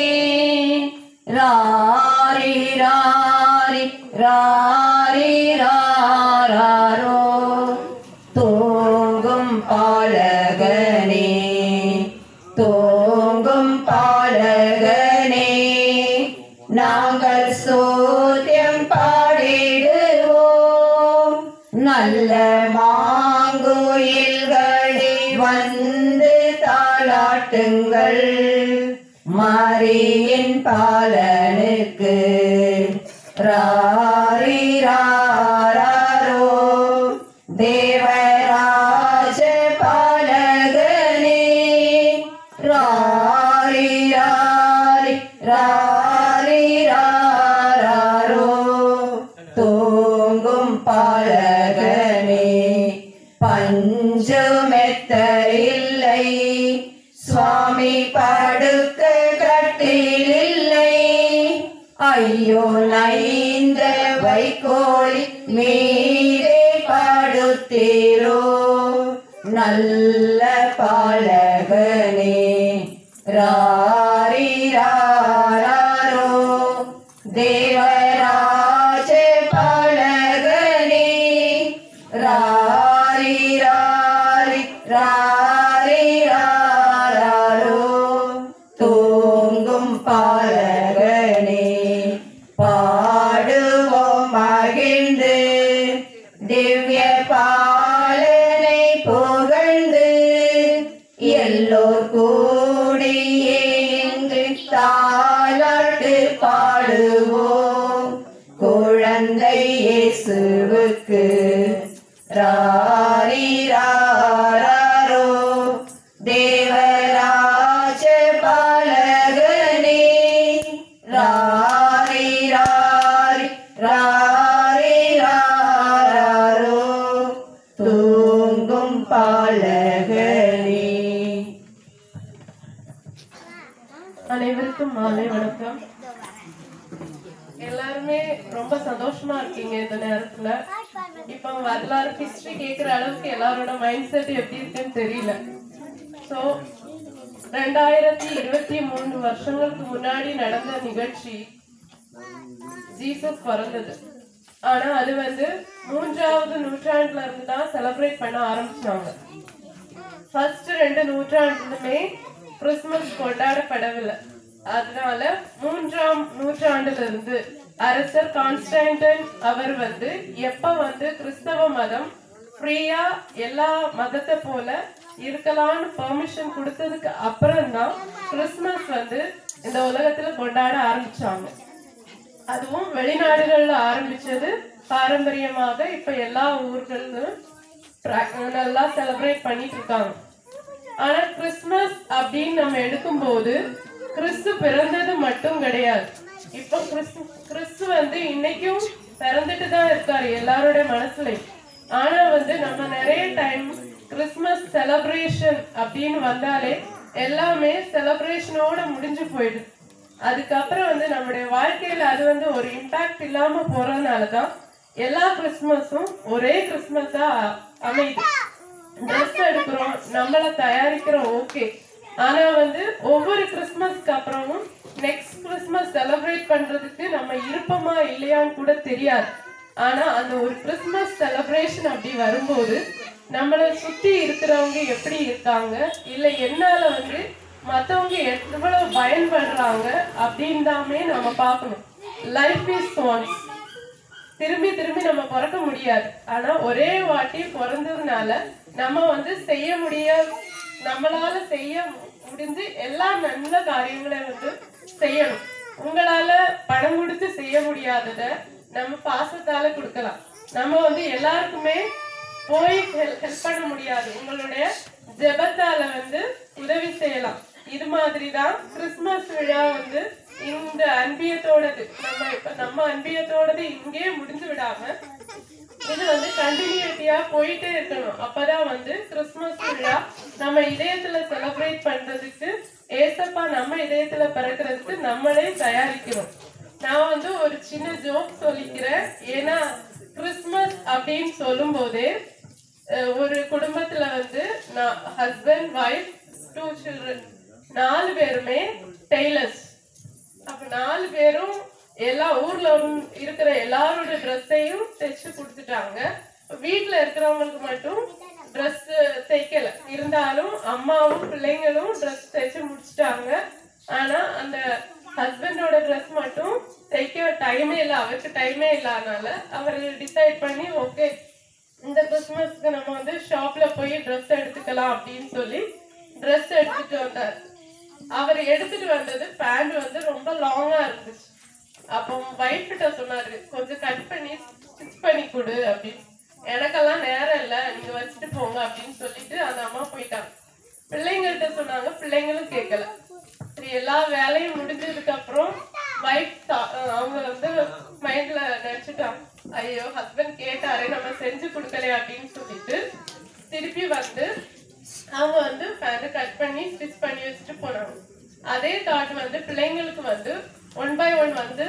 ராரி ராரி ராரி ராரோ தூங்கும் பாலகனே தூங்கும் பாலகனே நாங்கள் சோத்தியம் பாடிடுவோம் நல்ல மாங்குயில்களே வந்து தாளாட்டுங்கள் மரியின் பாலனுக்கு ராரி ராரோ தேவராஜ பாலகனே ராரி ராரி ராரி ராரோ தூங்கும் பாலகனே பஞ்சுமெத்த இல்லை சுவாமி படுக்க கட்டிலில்லை ஐயோ நைந்த வைக்கோல் மீதே படுத்தீரோ நல்ல பாலகனே ராரி ராரோ தேவராஜ பாலகனே ராரி ராரி ராரி ராரோ தூங்கும் பாலகனே பாடுவோம் மகிழ்ந்து திவ்ய பாலனை புகழ்ந்து எல்லோர் கூடியே இன்று தாளாட்டு பாடுவோம் குழந்தை இயேசுவுக்கு ராரி ராரோ தேவராஜ பாலகனே ராரி ராரி ராரி ராரோ தூங்கும் பாலகனே அனைவருக்கும் மாலை வணக்கம் எல்லாருமே ரொம்ப சந்தோஷமா இருக்கீங்க இந்த நேரத்துல இப்ப வரலாறு ஹிஸ்டரி கேக்குற அளவுக்கு எல்லாரோட மைண்ட் செட் எப்படி இருக்குன்னு தெரியல சோ ரெண்டாயிரத்தி இருபத்தி மூணு வருஷங்களுக்கு முன்னாடி நடந்த நிகழ்ச்சி ஜீசஸ் பிறந்தது ஆனா அது வந்து மூன்றாவது நூற்றாண்டுல இருந்து தான் செலிப்ரேட் பண்ண ஆரம்பிச்சாங்க ஃபர்ஸ்ட் ரெண்டு நூற்றாண்டுலுமே கிறிஸ்துமஸ் கொண்டாடப்படவில்லை அதனால மூன்றாம் நூற்றாண்டுல இருந்து அரசர் கான்ஸ்டன்டைன் அவர் வந்து எப்ப வந்து கிறிஸ்தவ மதம் ஃப்ரீயா எல்லா மதத்தை போல இருக்கலாம்னு பெர்மிஷன் கொடுத்ததுக்கு அப்புறம் தான் கிறிஸ்துமஸ் வந்து இந்த உலகத்துல கொண்டாட ஆரம்பிச்சாங்க அதுவும் வெளிநாடுகள்ல ஆரம்பிச்சது பாரம்பரியமாக இப்ப எல்லா ஊர்கள்லும் pra- நல்லா செலிப்ரேட் பண்ணிட்டு இருக்காங்க ஆனா கிறிஸ்மஸ் அப்படின்னு நம்ம எடுக்கும்போது கிறிஸ்து பிறந்தது மட்டும் கிடையாது இப்போ கிறிஸ்து கிறிஸ்து வந்து இன்னைக்கும் பிறந்துட்டு தான் இருக்காரு எல்லாரோட மனசுலயும் ஆனா வந்து நம்ம நிறைய டைம் கிறிஸ்மஸ் செலிப்ரேஷன் அப்படின்னு வந்தாலே எல்லாமே செலிப்ரேஷனோட முடிஞ்சு போயிடுது அதுக்கப்புறம் வந்து நம்மளுடைய வாழ்க்கையில அது வந்து ஒரு இம்பாக்ட் இல்லாம போறதுனால தான் எல்லா கிறிஸ்மஸும் ஒரே கிறிஸ்மஸா அமையுது ட்ரெஸ் எடுக்கிறோம் நம்மள தயாரிக்கிறோம் ஓகே ஆனா வந்து ஒவ்வொரு கிறிஸ்மஸ்க்கு அப்புறமும் நெக்ஸ்ட் கிறிஸ்மஸ் செலிப்ரேட் பண்றதுக்கு நம்ம இருப்போமா இல்லையான்னு கூட தெரியாது ஆனா அந்த ஒரு கிறிஸ்மஸ் செலிப்ரேஷன் அப்படி வரும்போது நம்மளை சுத்தி இருக்கிறவங்க எப்படி இருக்காங்க இல்ல என்னால வந்து மத்தவங்க எவ்வளவு பயன்படுறாங்க அப்படின்னு தாமே நம்ம பார்க்கணும் லைஃப் இஸ் ஒன்ஸ் திரும்பி திரும்பி நம்ம பிறக்க முடியாது ஆனா ஒரே வாட்டி பிறந்ததுனால நம்ம வந்து செய்ய முடிய நம்மளால செய்ய முடிஞ்சு எல்லா நல்ல காரியங்களையும் வந்து செய்யணும் உங்களால பணம் கொடுத்து செய்ய முடியாதத நம்ம பாசத்தால கொடுக்கலாம் நம்ம வந்து எல்லாருக்குமே போய் ஹெல்ப் பண்ண முடியாது உங்களுடைய ஜெபத்தால வந்து உதவி செய்யலாம் இது மாதிரி தான் கிறிஸ்மஸ் விழா வந்து இந்த அன்பியத்தோடது நம்ம இப்ப நம்ம அன்பியத்தோடது இங்கே முடிஞ்சு விடாம இது வந்து கண்டினியூட்டியா போயிட்டே இருக்கணும் அப்பதான் வந்து கிறிஸ்மஸ் விழா நம்ம இதயத்துல செலிப்ரேட் பண்றதுக்கு ஏசப்பா நம்ம இதயத்துல பிறக்கிறதுக்கு நம்மளே தயாரிக்கிறோம் நான் வந்து ஒரு சின்ன ஜோக் சொல்லிக்கிறேன் ஏன்னா கிறிஸ்மஸ் அப்படின்னு சொல்லும் போதே அஹ், ஒரு குடும்பத்துல வந்து ஹஸ்பண்ட் ஒய்ஃப் டூ சில்ட்ரன் நாலு பேருமே டெய்லர்ஸ் அப்ப நாலு பேரும் எல்லா ஊர்ல உள்ள- இருக்கிற எல்லாரோட ட்ரெஸ்ஸையும் தைச்சு கொடுத்துட்டாங்க வீட்ல இருக்கிறவங்களுக்கு மட்டும் ட்ரெஸ் தைக்கல இருந்தாலும் அம்மாவும் பிள்ளைங்களும் ட்ரெஸ் தைச்சு முடிச்சிட்டாங்க ஆனா அந்த ஹஸ்பண்டோட ட்ரெஸ் மட்டும் தைக்க டைமே இல்லை அவருக்கு டைமே இல்லாதனால அவர் டிசைட் பண்ணி ஓகே இந்த கிறிஸ்மஸ்க்கு நம்ம வந்து ஷாப்ல போய் ட்ரெஸ் எடுத்துக்கலாம் அப்படின்னு சொல்லி ட்ரெஸ் எடுத்துட்டு வந்தார் அவர் எடுத்துட்டு வந்தது பேண்ட் வந்து ரொம்ப லாங்கா இருந்துச்சு அப்போ ஒய்ஃப் கிட்ட சொன்னாரு கொஞ்சம் கட் பண்ணி ஸ்டிச் பண்ணி கொடு அப்படின்னு எனக்கெல்லாம் நேரம் இல்ல நீங்க வச்சுட்டு போங்க அப்படின்னு சொல்லிட்டு அந்த அம்மா போயிட்டாங்க பிள்ளைங்கள்ட்ட சொன்னாங்க பிள்ளைங்களும் கேட்கல சரி எல்லா வேலையும் முடிஞ்சதுக்கு அப்புறம் ஒய்ஃப் அவங்க வந்து மைண்ட்ல நினைச்சுட்டாங்க ஐயோ ஹஸ்பண்ட் கேட்டாரே நம்ம செஞ்சு கொடுக்கலையே அப்படின்னு சொல்லிட்டு திருப்பி வந்து அவங்க வந்து பேண்ட் கட் பண்ணி ஸ்டிச் பண்ணி வச்சுட்டு போனாங்க அதே தாட் வந்து பிள்ளைங்களுக்கு வந்து ஒன் பை ஒன் வந்து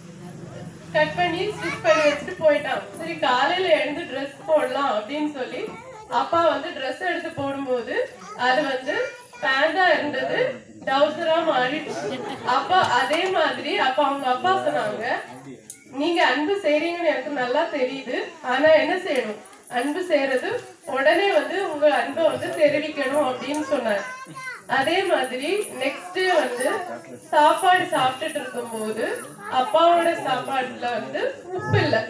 கட் பண்ணி ஸ்டிச் பண்ணி வச்சுட்டு போயிட்டான் சரி காலையில எழுந்து ட்ரெஸ் போடலாம் அப்படின்னு சொல்லி அப்பா வந்து ட்ரெஸ் எடுத்து போடும்போது அது வந்து பேண்டா இருந்தது டவுசரா மாறிடுச்சு அப்பா அதே மாதிரி அப்ப அவங்க அப்பா சொன்னாங்க நீங்க அன்பு செய்றீங்கன்னு எனக்கு நல்லா தெரியுது ஆனா என்ன செய்யணும் அன்பு செய்யறது உடனே வந்து உங்க அன்பை வந்து தெரிவிக்கணும் அப்படின்னு சொன்னார் அதே மாதிரி நெக்ஸ்ட் டே வந்து சாப்பாடு சாப்பிட்டுட்டு இருக்கும்போது அப்பாவோட சாப்பாடுல வந்து உப்பு இல்லை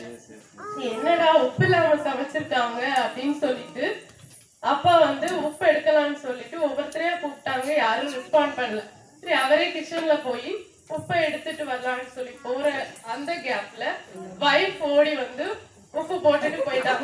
என்னடா உப்பு இல்லாம சமைச்சிருக்காங்க அப்படின்னு சொல்லிட்டு அப்பா வந்து உப்பு எடுக்கலாம்னு சொல்லிட்டு ஒவ்வொருத்தரையா கூப்பிட்டாங்க யாரும் ரெஸ்பாண்ட் பண்ணல சரி அவரே கிச்சன்ல போய் உப்பை எடுத்துட்டு வரலாம்னு சொல்லி போற அந்த கேப்ல வைஃப் ஓடி வந்து உப்பு போட்டுட்டு போயிட்டாங்க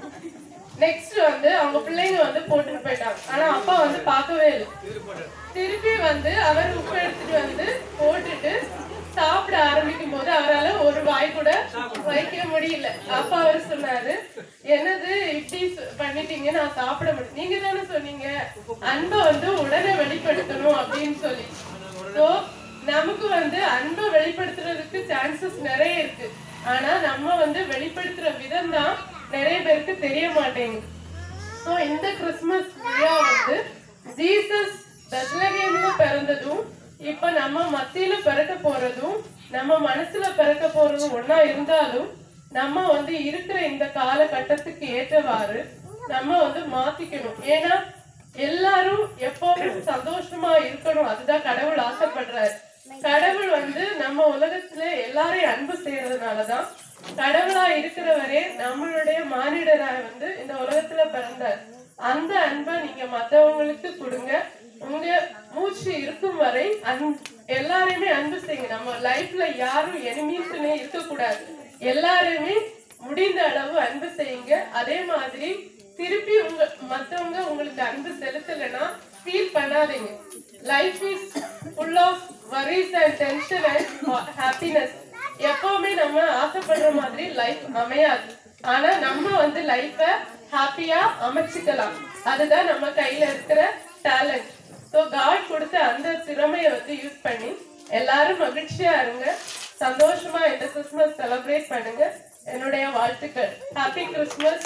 நெக்ஸ்ட் வந்து அவங்க பிள்ளைங்க வந்து போட்டுட்டு போயிட்டாங்க ஆனா அப்பா வந்து பார்க்கவே இல்லை திருப்பி வந்து அவர் உப்பு எடுத்துட்டு வந்து போட்டுட்டு சாப்பிட ஆரம்பிக்கும் போது அவரால ஒரு வாய் கூட வைக்க முடியல அப்பா அவர் சொன்னாரு என்னது இப்படி சொ- பண்ணிட்டீங்க நான் சாப்பிட முடியும் நீங்க தானே சொன்னீங்க அன்பை வந்து உடனே வெளிப்படுத்தணும் அப்படின்னு சொல்லி சோ நமக்கு வந்து அன்பை வெளிப்படுத்துறதுக்கு சான்சஸ் நிறைய இருக்கு ஆனா நம்ம வந்து வெளிப்படுத்துற விதம் தான் நிறைய பேருக்கு தெரிய மாட்டேங்குது சோ இந்த கிறிஸ்மஸ் விழா வந்து ஜீசஸ் பெத்லகேம்ல பிறந்ததும் இப்ப நம்ம மத்தியில பிறக்க போறதும் நம்ம மனசுல பிறக்க போறதும் ஒண்ணா இருந்தாலும் நம்ம வந்து இருக்கிற இந்த காலகட்டத்துக்கு ஏற்றவாறு நம்ம வந்து மாத்திக்கணும் ஏன்னா எல்லாரும் எப்பவும் சந்தோஷமா இருக்கணும் அதுதான் கடவுள் ஆசைப்படுறாரு கடவுள் வந்து நம்ம உலகத்துல எல்லாரையும் அன்பு செய்யறதுனாலதான் கடவுளா இருக்கிறவரே நம்மளுடைய மானிடராய் வந்து இந்த உலகத்துல பிறந்தார் அந்த அன்பை நீங்க மத்தவங்களுக்கு கொடுங்க உங்க மூச்சு இருக்கும் வரை அன் எல்லாரையுமே அன்பு செய்யுங்க நம்ம லைஃப்ல யாரும் எனிமீஸ்னே இருக்கக்கூடாது எல்லாரையுமே முடிந்த அளவு அன்பு செய்யுங்க அதே மாதிரி திருப்பி உங்க மத்தவங்க உங்களுக்கு அன்பு செலுத்தலைன்னா ஃபீல் பண்ணாதீங்க life is full of worries and tension and happiness எப்பவுமே நம்ம ஆசைப்படுற மாதிரி லைஃப் அமையாது ஆனா நம்ம வந்து லைஃப ஹாப்பியா அமைச்சுக்கலாம் அதுதான் நம்ம கையில இருக்கிற டேலண்ட் ஸோ காட் கொடுத்த அந்த திறமையை வந்து யூஸ் பண்ணி எல்லாரும் மகிழ்ச்சியா இருங்க சந்தோஷமா இந்த கிறிஸ்மஸ் செலிப்ரேட் பண்ணுங்க என்னுடைய வாழ்த்துக்கள் ஹாப்பி கிறிஸ்மஸ்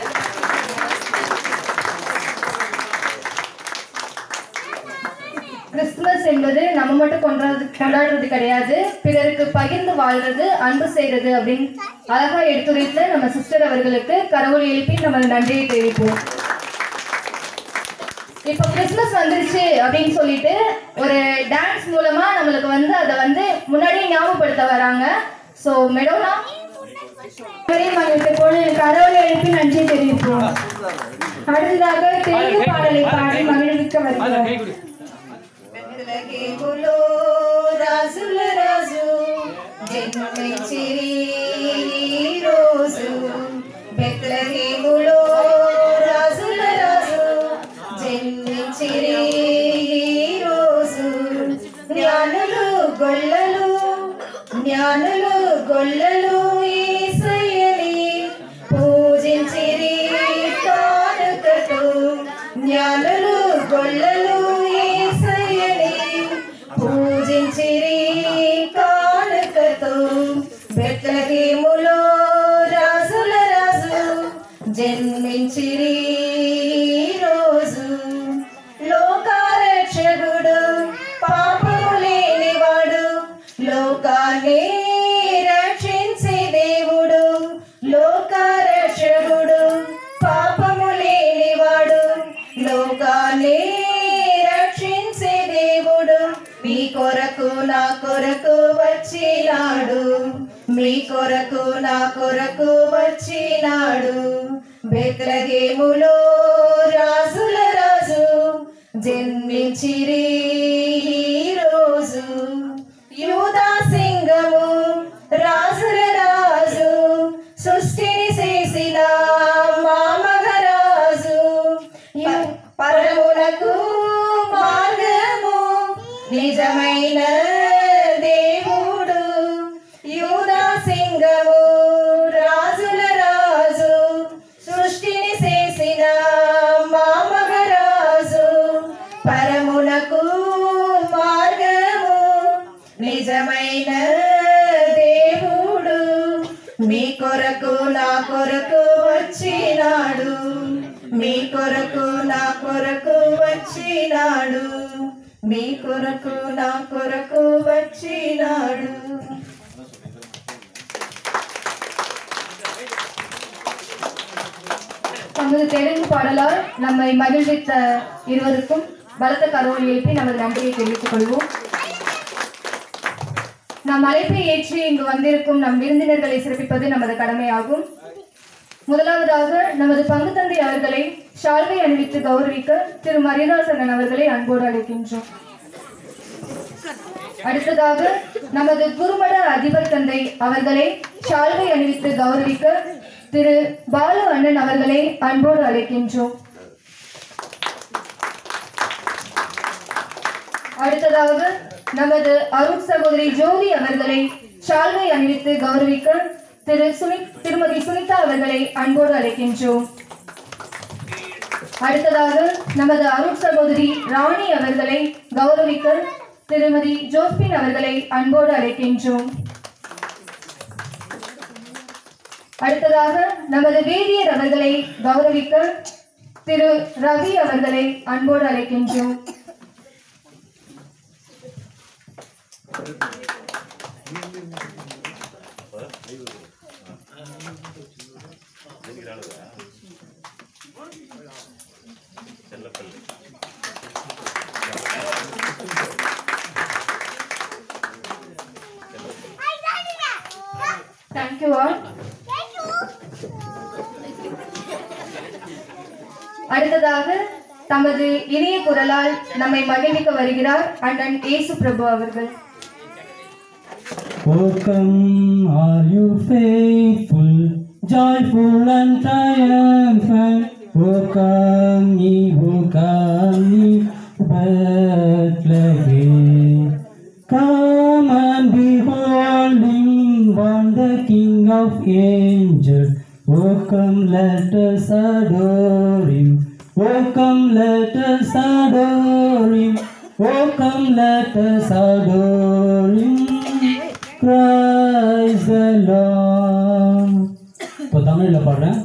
கிறிஸ்துமஸ் என்பது நம்ம மட்டும் கொண்டாடுறது கொண்டாடுறது கிடையாது பிறருக்கு பகிர்ந்து வாழ்றது அன்பு செய்யறது அப்படின்னு அழகா எடுத்துரைத்த நம்ம சிஸ்டர் அவர்களுக்கு கடவுள் எழுப்பி நம்ம நன்றியை தெரிவிப்போம் இப்போ கிறிஸ்மஸ் வந்துருச்சு அப்படின்னு சொல்லிட்டு ஒரு டான்ஸ் மூலமா நம்மளுக்கு வந்து அதை வந்து முன்னாடியே ஞாபகப்படுத்த வராங்க ஸோ மெடோனா மகளுக்கு போல கடவுளை எழுப்பி நன்றி தெரிவிப்போம் அடுத்ததாக தெலுங்கு பாடலை பாடி மகிழ்விக்க வருகிறோம் బెత్లెహేములో రాజుల రాజు జన్మించిరి ఈ రోజు బెత్లెహేములో రాజుల రాజు జన్మించిరి ఈ రోజు జ్ఞానులు గొల్లలు జ్ఞానులు గొల్లలు యేసయ్యని పూజించిరి కానుకతో జ్ఞానులు గొల్లలు యేసయ్యని పూజించిరి కానుకతో బెత్లహేములో రాజుల రాజు జన్మించిరి కొరకు వచ్చినాడు మీ కొరకు నా కొరకు వచ్చినాడు బెత్లహేములో రాజుల రాజు జన్మించిరి ఈ రోజు యూదా సింగము రాజుల రాజు సృష్టిని చేసిన మా మగరాజు యు- పరమునకు మార్గము నిజమైన దేవుడు యూదా సింగము రాజుల రాజు సృష్టిని చేసిన మా మగరాజు పరమునకు మార్గము నిజమైన దేవుడు మీ కొరకు నా కొరకు వచ్చినాడు మీ కొరకు నా కొరకు వచ్చినాడు మీ కొరకు నా కొరకు వచ్చినాడు நமது தெலுங்கு பாடலால் நம்மை மகிழ்வித்த இருவருக்கும் பலத்த கரோல் எழுப்பி நமது நன்றியை தெரிவித்துக் கொள்வோம் நம் அழைப்பை ஏற்றி இங்கு வந்திருக்கும் நம் விருந்தினர்களை சிறப்பிப்பது நமது கடமையாகும் முதலாவதாக நமது பங்கு தந்தை அவர்களை ஷால்வை அணிவித்து கௌரவிக்க திரு மரியதாசன் அவர்களை அன்போடு அழைக்கின்றோம் அடுத்ததாக நமது குருமட அதிபர் தந்தை அவர்களை ஷால்வை அணிவித்து கௌரவிக்க திரு பாலு அண்ணன் அவர்களை அன்போடு அழைக்கின்றோம் அடுத்ததாக நமது அருட் சகோதரி ஜோதி அவர்களை ஷால்வை அணிவித்து கௌரவிக்க திரு சுனி திருமதி சுனிதா அவர்களை அன்போடு அழைக்கின்றோம் அடுத்ததாக நமது அருட் சகோதரி ராணி அவர்களை கௌரவிக்க திருமதி ஜோஸ்பின் அவர்களை அன்போடு அழைக்கின்றோம் அடுத்ததாக நமது வேதியர் அவர்களை கௌரவிக்க திரு ரவி அவர்களை அன்போடு அழைக்கின்றோம் தேங்க்யூ ஆல் அடுத்ததாக தமது இனிய குரலால் நம்மை மகிழ்விக்க வருகிறார் அண்ணன் இயேசு பிரபு அவர்கள் Welcome, are you faithful, joyful and triumphant? Welcome ye, welcome ye, Bethlehem. Come and behold him, born the King of angels. Welcome, let us adore him. Welcome, let us adore him. Welcome, let us adore him. Christ the Lord. இப்போ தமிழில் பாடுறேன்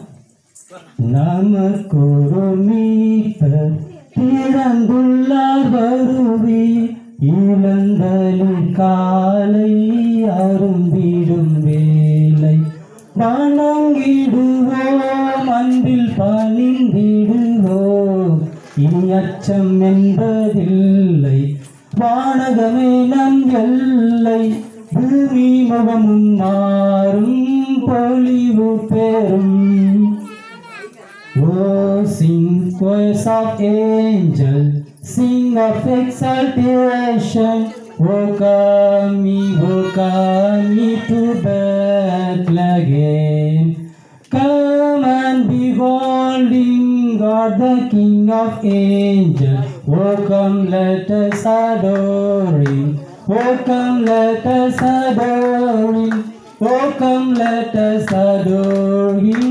நமக்கொரு மீட்பர் பிறந்துள்ளார் வருவி இளந்தலில் காலை அரும்பிடும் வேலை வணங்கிடுவோம் அன்பில் பணிந்திடுவோம் இனி அச்சம் என்பதில்லை வானகமே நம் எல்லை பூமி முகமும் மாறும் பொலிவு பெறும் Oh, sing choirs of angels, sing of exaltation. Welcome me, welcome me to Bethlehem. Come and beholding God, the King of angels. Welcome, let us adore Him. Welcome, let us adore Him. Welcome, let us adore Him.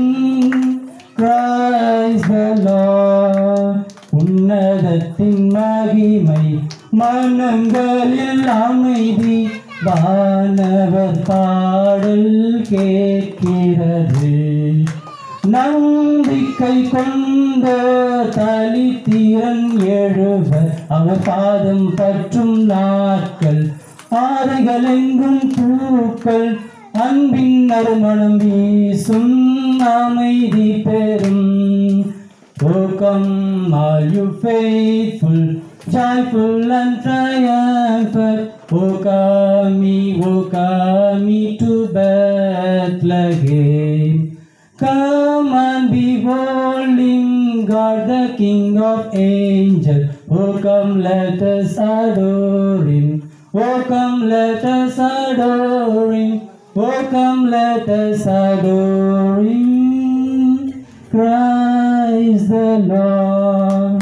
Christ the Lord. உன்னதத்தின் மகிமை மனங்களில் அமைதி வானவர் பாடல் கேட்கிறது நம்பிக்கை கொண்ட தலித்திறன் எழுவர் அவர் பாதம் பற்றும் நாட்கள் ஆறுகள் எங்கும் பூக்கள் அன்பின் நறுமணம் வீசும் அமைதி பெறும் Oh, come, all you faithful, joyful and triumphant. O come ye, O come ye to Bethlehem. Come and behold him, God the King of angels. O come, let us adore him. O come, let us adore him. O come, let us adore him. Christ the Lord.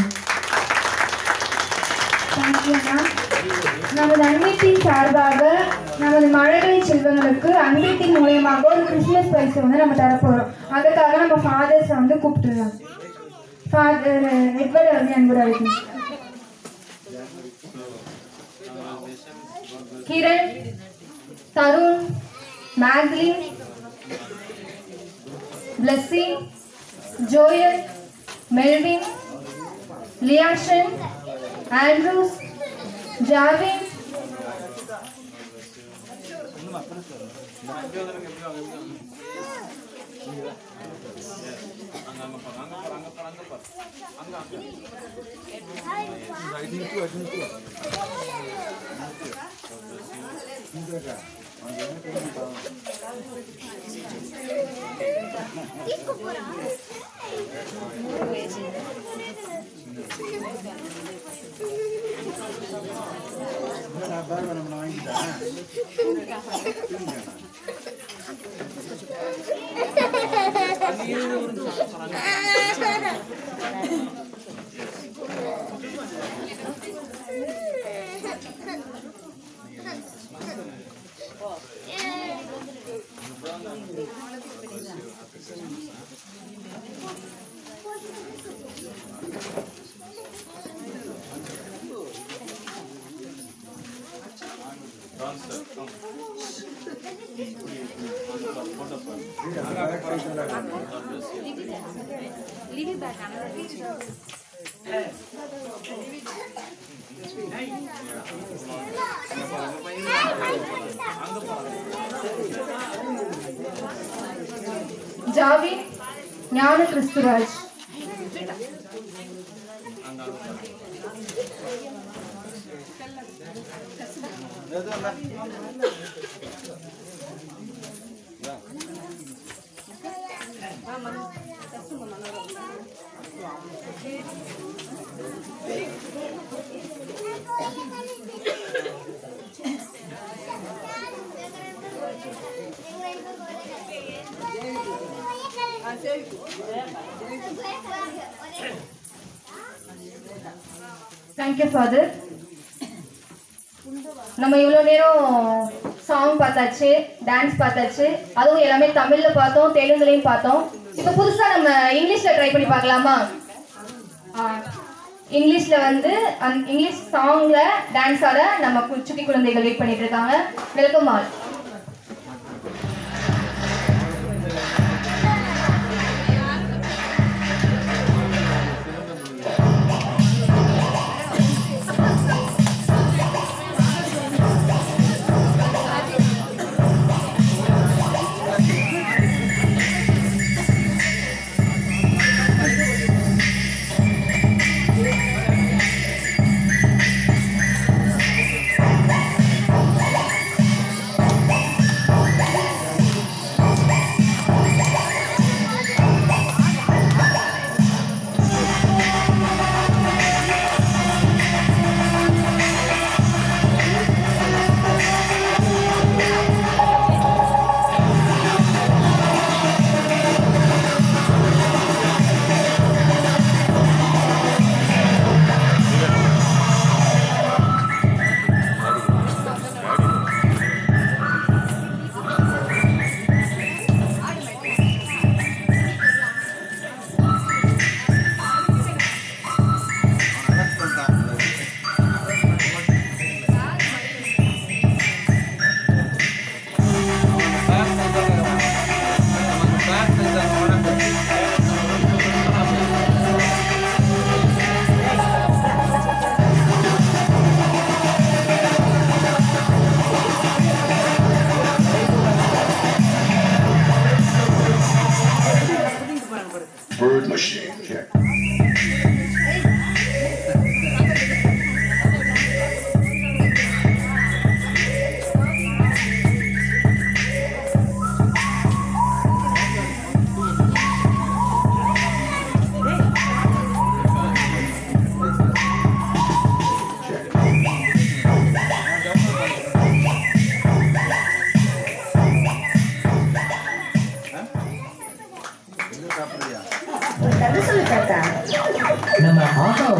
Thank you அண்ணா நமது அன்பியத்தின் சார்பாக நமது மழலை செல்வங்களுக்கு அன்பியத்தின் மூலியமாக ஒரு கிறிஸ்மஸ் பரிசு வந்து நம்ம தரப்போகிறோம் அதுக்காக நம்ம ஃபாதர்ஸை வந்து கூப்பிட்டுருலாம் ஃபாதர் எட்வர்ட் வந்து அன்புடன் அழைக்கணும் Kiran Tarun Maclin Blessing Joel Melvin லியாஷன் Andrews Javin Javin Gnana Christuraj thank you father நம்ம இவ்வளோ நேரம் சாங் பார்த்தாச்சு டான்ஸ் பார்த்தாச்சு அதுவும் எல்லாமே தமிழில் பார்த்தோம் தெலுங்குலையும் பார்த்தோம் இப்போ புதுசாக நம்ம இங்கிலீஷில் ட்ரை பண்ணி பார்க்கலாமா இங்கிலீஷில் வந்து அந் இங்கிலீஷ் சாங்கில் டான்ஸ் ஆட நம்ம கு- சுட்டி குழந்தைகள் வெயிட் பண்ணிட்டு இருக்காங்க வெல்கம் ஆல் Thank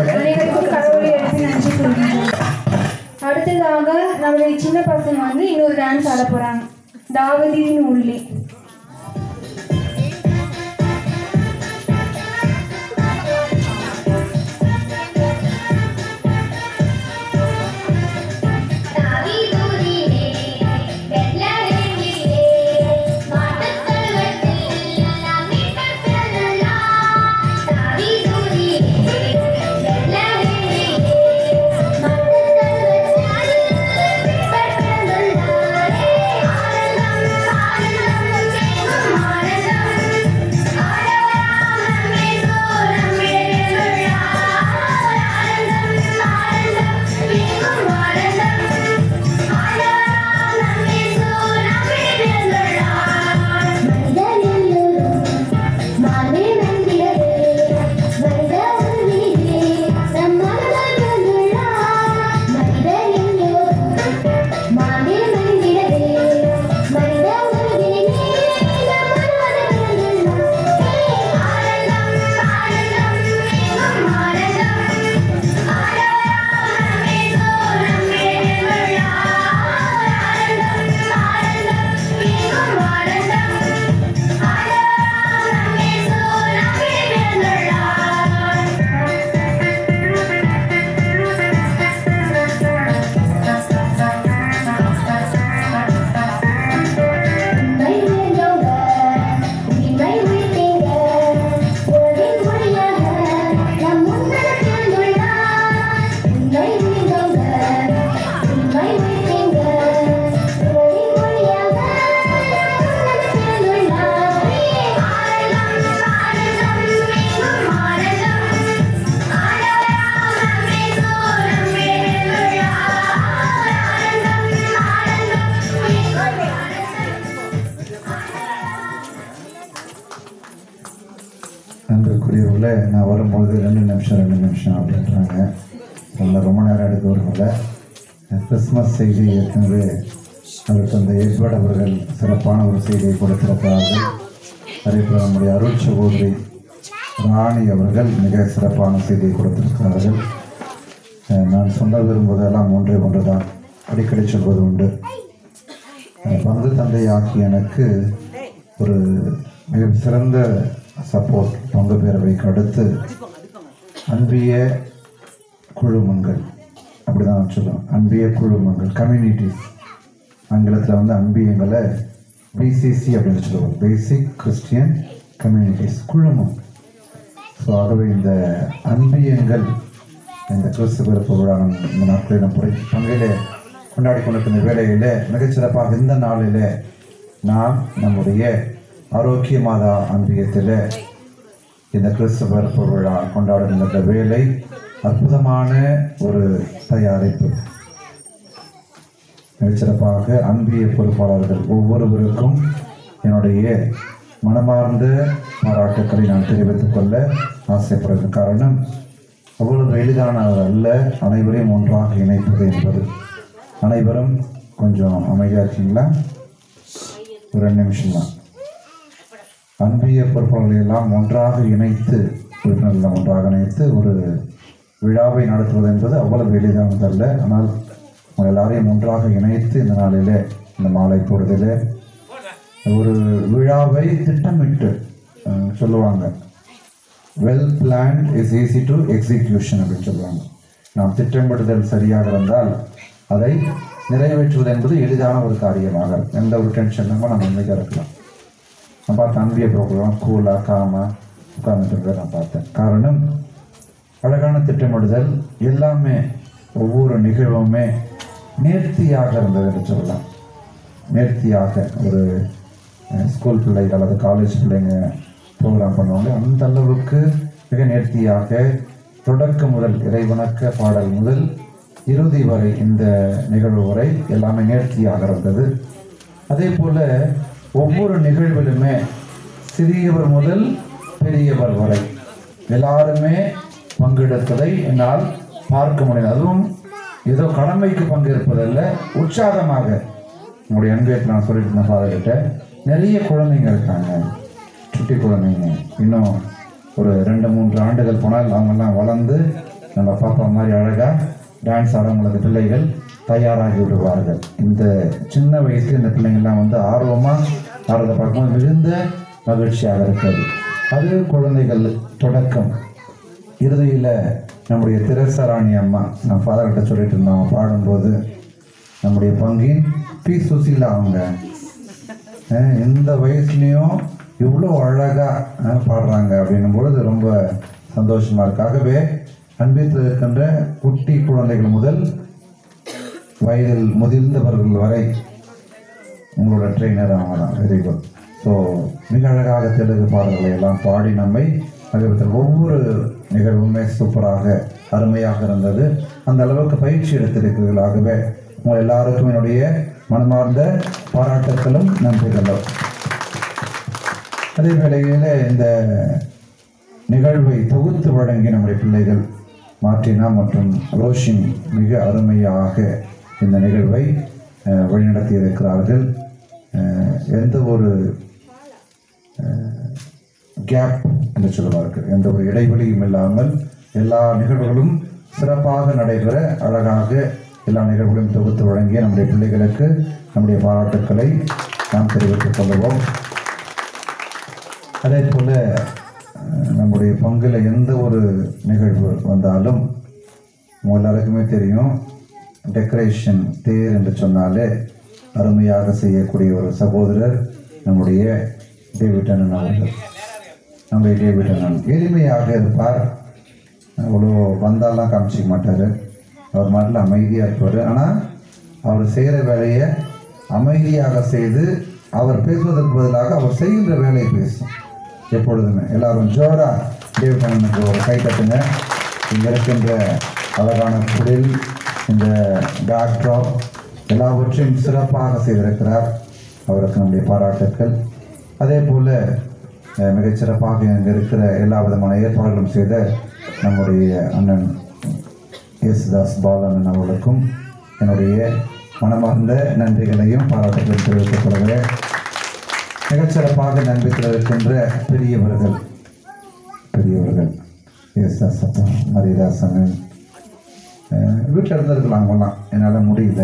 அனைவருக்கும் கடவுளை எழுப்பி நன்றி கூறுகிறோம் அடுத்ததாக நம்மளுடைய சின்ன பசங்க வந்து இன்னொரு டான்ஸ் ஆட போறாங்க தாவதியின் உள்ளே நன்றிக்குரியவர்களே நான் வரும்போது ரெண்டு நிமிஷம் ரெண்டு நிமிஷம் அப்படின்றாங்க அதில் ரொம்ப நேரம் எடுக்க வரும்ல கிறிஸ்மஸ் செய்தி ஏற்கனவே அவர் தந்தை எட்வர்ட் அவர்கள் சிறப்பான ஒரு செய்தியை கொடுத்திருக்கிறார்கள் அதே போல் நம்முடைய அருள் சகோதரி ராணி அவர்கள் மிக சிறப்பான செய்தியை கொடுத்திருக்கிறார்கள் அஹ் நான் சொல்ல விரும்புவதெல்லாம் ஒன்றே ஒன்று தான் அடிக்கடி சொல்வது உண்டு அஹ் பங்கு தந்தை ஆகிய எனக்கு ஒரு மிக சிறந்த சப்போர்ட் பங்கு பேரவைக்கு அடுத்து அன்பிய குழுமங்கள் அப்படிதான் நான் சொல்லுவேன் அன்பிய குழுமங்கள் கம்யூனிட்டிஸ் ஆங்கிலத்தில் வந்து அன்பியங்களை பிசிசி அப்படின்னு சொல்லுவோம் பேசிக் கிறிஸ்டியன் கம்யூனிட்டிஸ் குழுமம் ஸோ ஆகவே இந்த அன்பியங்கள் இந்த கிறிஸ்து பிறப்பு விழா நம் இந்த நாட்களில் நம் புரை பங்கிலே கொண்டாடி கொண்டிருக்கிற வேளையிலே மிகச்சிறப்பாக இந்த நாளிலே நாம் நம்முடைய ஆரோக்கிய மாதா அன்பியத்தில் இந்த கிறிஸ்து பிறப்பு விழா கொண்டாடுகின்ற வேலை அற்புதமான ஒரு தயாரிப்பு மிகச்சிறப்பாக அன்பிய பொறுப்பாளர்கள் ஒவ்வொருவருக்கும் என்னுடைய மனமார்ந்த பாராட்டுக்களை நான் தெரிவித்துக் கொள்ள ஆசைப்படுகிறேன் காரணம் அவ்வளவு எளிதானது அல்ல அனைவரையும் ஒன்றாக இணைப்பது என்பது அனைவரும் கொஞ்சம் அமைதியாக இருக்கீங்களா ஒரு ரெண்டு நிமிஷம் தான் அன்பிய பொறுப்பாளர்களை எல்லாம் ஒன்றாக இணைத்து உறுப்பினர்கள் ஒன்றாக இணைத்து ஒரு விழாவை நடத்துவது என்பது அவ்வளவு எளிதானதல்ல ஆனால் உங்கள் எல்லாரையும் ஒன்றாக இணைத்து இந்த நாளிலே இந்த மாலை பொழுதிலே ஒரு விழாவை திட்டமிட்டு அஹ், சொல்லுவாங்க well planned is easy to execution அப்படின்னு சொல்லுவாங்க நாம் திட்டமிடுதல் சரியாக இருந்தால் அதை நிறைவேற்றுவது என்பது எளிதான ஒரு காரியமாக எந்த ஒரு டென்ஷன் இல்லாமல் நம்ம நிம்மதியாக இருக்கலாம் நான் பார்த்த அன்பிய ப்ரோக்ராம் கூலாக காமாக உட்கார்ந்துட்டு நான் பார்த்தேன் காரணம் அழகான திட்டமிடுதல் எல்லாமே ஒவ்வொரு நிகழ்வுமே நேர்த்தியாக இருந்தது என்று சொல்லலாம் நேர்த்தியாக ஒரு அஹ், ஸ்கூல் பிள்ளைகள் அல்லது காலேஜ் பிள்ளைங்க ப்ரோக்ராம் பண்ணுவாங்க அந்த அளவுக்கு மிக நேர்த்தியாக தொடக்க முதல் இறைவணக்க பாடல் முதல் இறுதி வரை இந்த நிகழ்வு வரை எல்லாமே நேர்த்தியாக இருந்தது அதே போல ஒவ்வொரு நிகழ்விலுமே சிறியவர் முதல் பெரியவர் வரை எல்லாருமே பங்கெடுத்ததை என்னால் பார்க்க முடியும் அதுவும் ஏதோ கடமைக்கு பங்கேற்பதல்ல உற்சாகமாக உங்களுடைய அன்பேற்கு நான் சொல்லிட்டு இருந்தேன் ஃபாதர் கிட்ட நிறைய குழந்தைங்க இருக்காங்க சுட்டி குழந்தைங்க இன்னும் ஒரு ரெண்டு மூன்று ஆண்டுகள் போனால் அவங்கெல்லாம் வளர்ந்து நம்ம பாப்பா மாதிரி அழகாக டான்ஸ் ஆட உங்களுக்கு பிள்ளைகள் தயாராகி விடுவார்கள் இந்த சின்ன வயசுல இந்த பிள்ளைங்கள்லாம் வந்து ஆர்வமாக ஆடுறதை பார்க்கும்போது மிகுந்த மகிழ்ச்சியாக இருக்கிறது அது குழந்தைகள் தொடக்கம் இறுதியில் நம்முடைய திரசராணி அம்மா நான் ஃபாதர்கிட்ட சொல்லிட்டு இருந்தோம் அவங்க பாடும்போது நம்முடைய பங்கின் பி சுசீலா அவங்க அஹ் இந்த வயசுலேயும் இவ்வளோ அழகாக பாடுறாங்க அப்படின்னும் பொழுது ரொம்ப சந்தோஷமாக இருக்கு ஆகவே அன்பியத்தில் இருக்கின்ற குட்டி குழந்தைகள் முதல் வயதில் முதிர்ந்தவர்கள் வரை உங்களோட ட்ரெயினர் அவங்க தான் வெரி குட் ஸோ மிக அழகாக தெலுங்கு பாடல்களை எல்லாம் பாடி நம்மை மகிழ்வித்தார் ஒவ்வொரு நிகழ்வுமே சூப்பராக அருமையாக இருந்தது அந்த அளவுக்கு பயிற்சி எடுத்திருக்கிறீர்கள் ஆகவே உங்கள் எல்லாருக்கும் என்னுடைய மனமார்ந்த பாராட்டுக்களும் நன்றிகளும் அதே வேளையில் இந்த நிகழ்வை தொகுத்து வழங்கிய நம்முடைய பிள்ளைகள் மார்டினா மற்றும் ரோஷின் மிக அருமையாக இந்த நிகழ்வை அஹ், வழிநடத்தி இருக்கிறார்கள் அஹ், எந்த ஒரு கேப் என்று சொல்லுவார்கள் எந்த ஒரு இடைவெளியும் இல்லாமல் எல்லா நிகழ்வுகளும் சிறப்பாக நடைபெற அழகாக எல்லா நிகழ்வுகளையும் தொகுத்து வழங்கிய நம்முடைய பிள்ளைகளுக்கு நம்முடைய பாராட்டுக்களை நாம் தெரிவித்துக் கொள்வோம் அதே போல் அஹ், நம்முடைய பங்கில் எந்த ஒரு நிகழ்வு வந்தாலும் உங்க எல்லாருக்குமே தெரியும் டெக்கரேஷன் தேர் என்று சொன்னாலே அருமையாக செய்யக்கூடிய ஒரு சகோதரர் நம்முடைய டேவிட் அண்ணன் அவர்கள் நம்முடைய டேவிட் அண்ணன் எளிமையாக இருப்பார் அவ்வளோ வந்தாலாம் காமிச்சிக்க மாட்டார் அவர் மாட்டில் அமைதியாக இருப்பார் ஆனால் அவர் செய்கிற வேலையை அமைதியாக செய்து அவர் பேசுவதற்கு பதிலாக அவர் செய்கின்ற வேலையை பேசும் எப்பொழுதுமே எல்லாரும் ஜோரா டேவிட் அண்ணனுக்கு ஒரு கை தட்டுங்க இங்கே இருக்கின்ற அழகான குடில் இந்த பேக்ட்ராப் எல்லாவற்றையும் சிறப்பாக செய்திருக்கிறார் அவருக்கு நம்முடைய பாராட்டுக்கள் அதே போல் அஹ், மிகச்சிறப்பாக இங்கே இருக்கிற எல்லா விதமான ஏற்பாடுகளும் செய்த நம்முடைய அண்ணன் யேசுதாஸ் பாலன் அவர்களுக்கும் என்னுடைய மனமார்ந்த நன்றிகளையும் பாராட்டுகளையும் தெரிவித்துக் கொள்கிறேன் மிகச்சிறப்பாக நம்பிக்கையில் இருக்கின்ற பெரியவர்கள் பெரியவர்கள் யேசுதாஸ் அப்பா மரியதாசன் வீட்டில் இருந்திருக்கலாம் அவங்களாம் என்னால் முடியல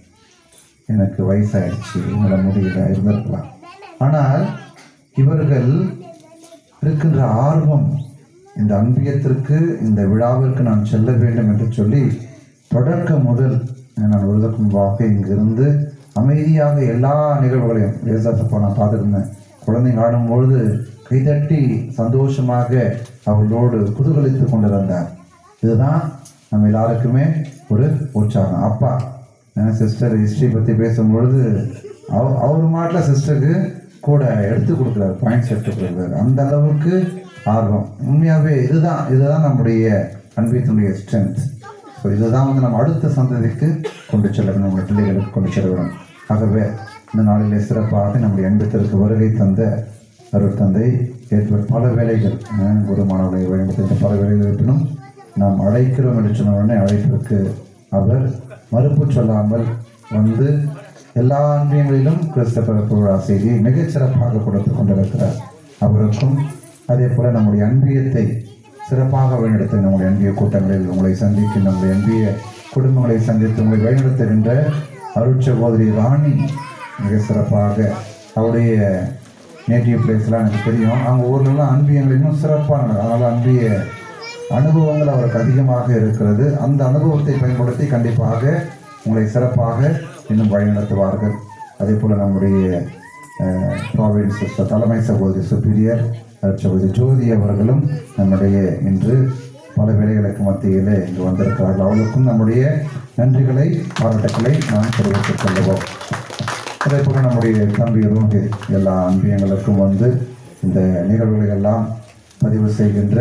எனக்கு வயசாயிடுச்சு என்னால் முடியல இருந்திருக்கலாம் ஆனால் இவர்கள் இருக்கின்ற ஆர்வம் இந்த அன்பியத்திற்கு இந்த விழாவிற்கு நான் செல்ல வேண்டும் என்று சொல்லி தொடக்கம் முதல் நான் விருதுக்கும் வாக்கு இங்கிருந்து அமைதியாக எல்லா நிகழ்வுகளையும் ஏசாசப்பா நான் பார்த்துருந்தேன் குழந்தைங்க ஆடும்பொழுது கைதட்டி சந்தோஷமாக அவர்களோடு குதூகலித்து கொண்டிருந்தார் இதுதான் நம்ம எல்லாருக்குமே ஒரு உற்சாகம் அப்பா சிஸ்டர் ஹிஸ்ட்ரி பற்றி பேசும்பொழுது அவ அவர் மாட்டில் சிஸ்டருக்கு கூட எடுத்து கொடுக்குறாரு பாயிண்ட்ஸ் எடுத்து கொடுக்குறாரு அந்த அளவுக்கு ஆர்வம் உண்மையாகவே இதுதான் இதுதான் நம்முடைய அன்பியத்தினுடைய ஸ்ட்ரென்த் ஸோ இதுதான் வந்து நம்ம அடுத்த சந்ததிக்கு கொண்டு செல்ல வேண்டும் நம்முடைய பிள்ளைகளுக்கு கொண்டு செல்ல வேண்டும் ஆகவே இந்த நாளிலே சிறப்பாக நம்முடைய அன்பத்திற்கு வருகை தந்த அருள் தந்தை ஏற்ப பல வேலைகள் அஹ், குரு மாணவர்களை வழிநடத்த பல வேலைகள் இருப்பினும் நாம் அழைக்கிறோம் என்று சொன்ன உடனே அழைப்பிற்கு அவர் மறுப்பு சொல்லாமல் வந்து எல்லா அன்பியங்களிலும் கிறிஸ்தவ பிறப்பு விழா செய்தி மிகச் சிறப்பாக கொடுத்து கொண்டிருக்கிறார் அவருக்கும் அதே போல நம்முடைய அன்பியத்தை சிறப்பாக வழிநடத்த நம்முடைய அன்பிய கூட்டங்களில் உங்களை சந்திக்கும் நம்முடைய அன்பிய குடும்பங்களை சந்தித்து உங்களை வழிநடத்துகின்ற அருட்சகோதரி ராணி மிக சிறப்பாக அவருடைய நேட்டிவ் பிளேஸ்லாம் எனக்கு தெரியும் அவங்க ஊர்லலாம் அன்பியங்கள் இன்னும் சிறப்பாக நடக்கும் அதனால் அன்பிய அனுபவங்கள் அவருக்கு அதிகமாக இருக்கிறது அந்த அனுபவத்தை பயன்படுத்தி கண்டிப்பாக உங்களை சிறப்பாக இன்னும் வழிநடத்துவார்கள் அதே போல் நம்முடைய ப்ராவின்ஸ் தலைமை சகோதரி சுப்பீரியர் சகோதரி ஜோதி அவர்களும் நம்முடைய இன்று பல வேலைகளுக்கு மத்தியிலே இங்கு வந்திருக்கிறார்கள் அவர்களுக்கும் நம்முடைய நன்றிகளை பாராட்டுக்களை நாம் தெரிவித்துக் கொள்வோம் அதே போல் நம்முடைய தம்பி ரோஹித் எல்லா அன்பியங்களுக்கும் வந்து இந்த நிகழ்வுகளை எல்லாம் பதிவு செய்கின்ற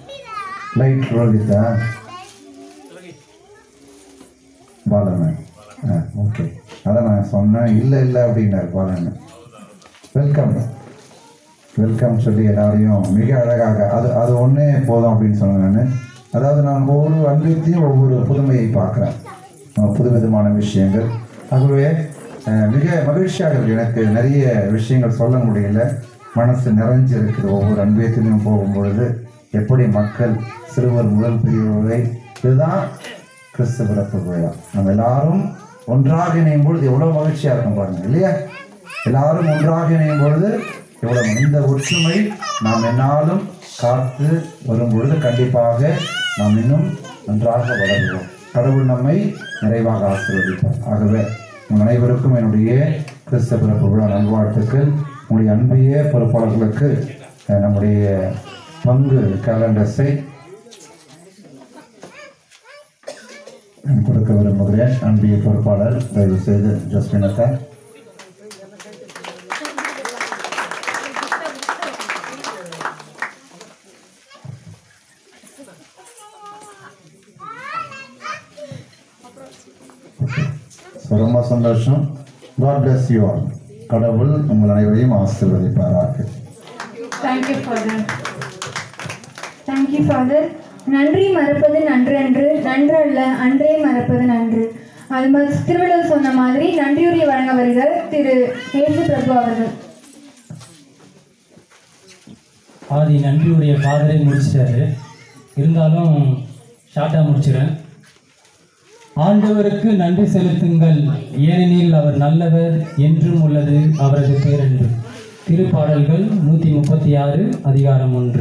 லைட் ரோஹிதா பாலன் ஆ ஓகே அதான் நான் சொன்னேன் இல்லை இல்லை அப்படின்னார் பாலன் வெல்கம் வெல்கம் சொல்லி எல்லாரையும் மிக அழகாக அது அது ஒன்றே போதும் அப்படின்னு சொன்னேன் நான் அதாவது நான் ஒவ்வொரு அன்பியத்தையும் ஒவ்வொரு புதுமையை பார்க்குறேன் புதுவிதமான விஷயங்கள் ஆகவே அஹ், மிக மகிழ்ச்சியாக இருக்கு எனக்கு நிறைய விஷயங்கள் சொல்ல முடியல மனசு நிறைஞ்சு இருக்குது ஒவ்வொரு அன்பியத்திலையும் போகும்பொழுது எப்படி மக்கள் சிறுவர் முதல் பெரியவரை இதுதான் கிறிஸ்து பிறப்பு விழா நம்ம எல்லாரும் ஒன்றாக இணையும் பொழுது எவ்வளோ மகிழ்ச்சியாக இருக்கும் பாருங்க இல்லையா எல்லாரும் ஒன்றாக இணையும் பொழுது எவ்வளவு இந்த ஒற்றுமை நாம் என்னாலும் காத்து வரும் பொழுது கண்டிப்பாக நாம் இன்னும் நன்றாக வளருவோம் கடவுள் நம்மை நிறைவாக ஆசீர்வதிப்பார் ஆகவே உங்கள் அனைவருக்கும் என்னுடைய கிறிஸ்த பிறப்பு விழா நல்வாழ்த்துக்கள் உங்களுடைய அன்பிய பொறுப்பாளர்களுக்கு அஹ், நம்முடைய பங்கு கேலண்டர்ஸை நான் கொடுக்க விரும்புகிறேன் அன்பிய பொறுப்பாளர் தயவு செய்து ஜஸ்டினத்தை So, ரொம்ப சந்தோஷம் காட் bless யூ ஆல் கடவுள் உங்கள் அனைவரையும் ஆசீர்வதிப்பாராக தேங்க்யூ ஃபாதர் தேங்க்யூ ஃபாதர் நன்றி மறப்பது நன்று அன்று நன்று அல்ல அன்றே மறப்பது நன்று அது மாதிரி திருவள்ளுவர் சொன்ன மாதிரி நன்றியுரை வழங்க வருகிற திரு ஏசு பிரபு அவர்கள் ஆதி நன்றியுடைய ஃபாதரே முடிச்சிட்டாரு இருந்தாலும் ஷார்ட்டாக முடிச்சிடுறேன் ஆண்டவருக்கு நன்றி செலுத்துங்கள் ஏனெனில் அவர் நல்லவர் என்றும் உள்ளது அவரது பேரன்பு திருப்பாடல்கள் நூற்றி முப்பத்தி ஆறு அதிகாரம் ஒன்று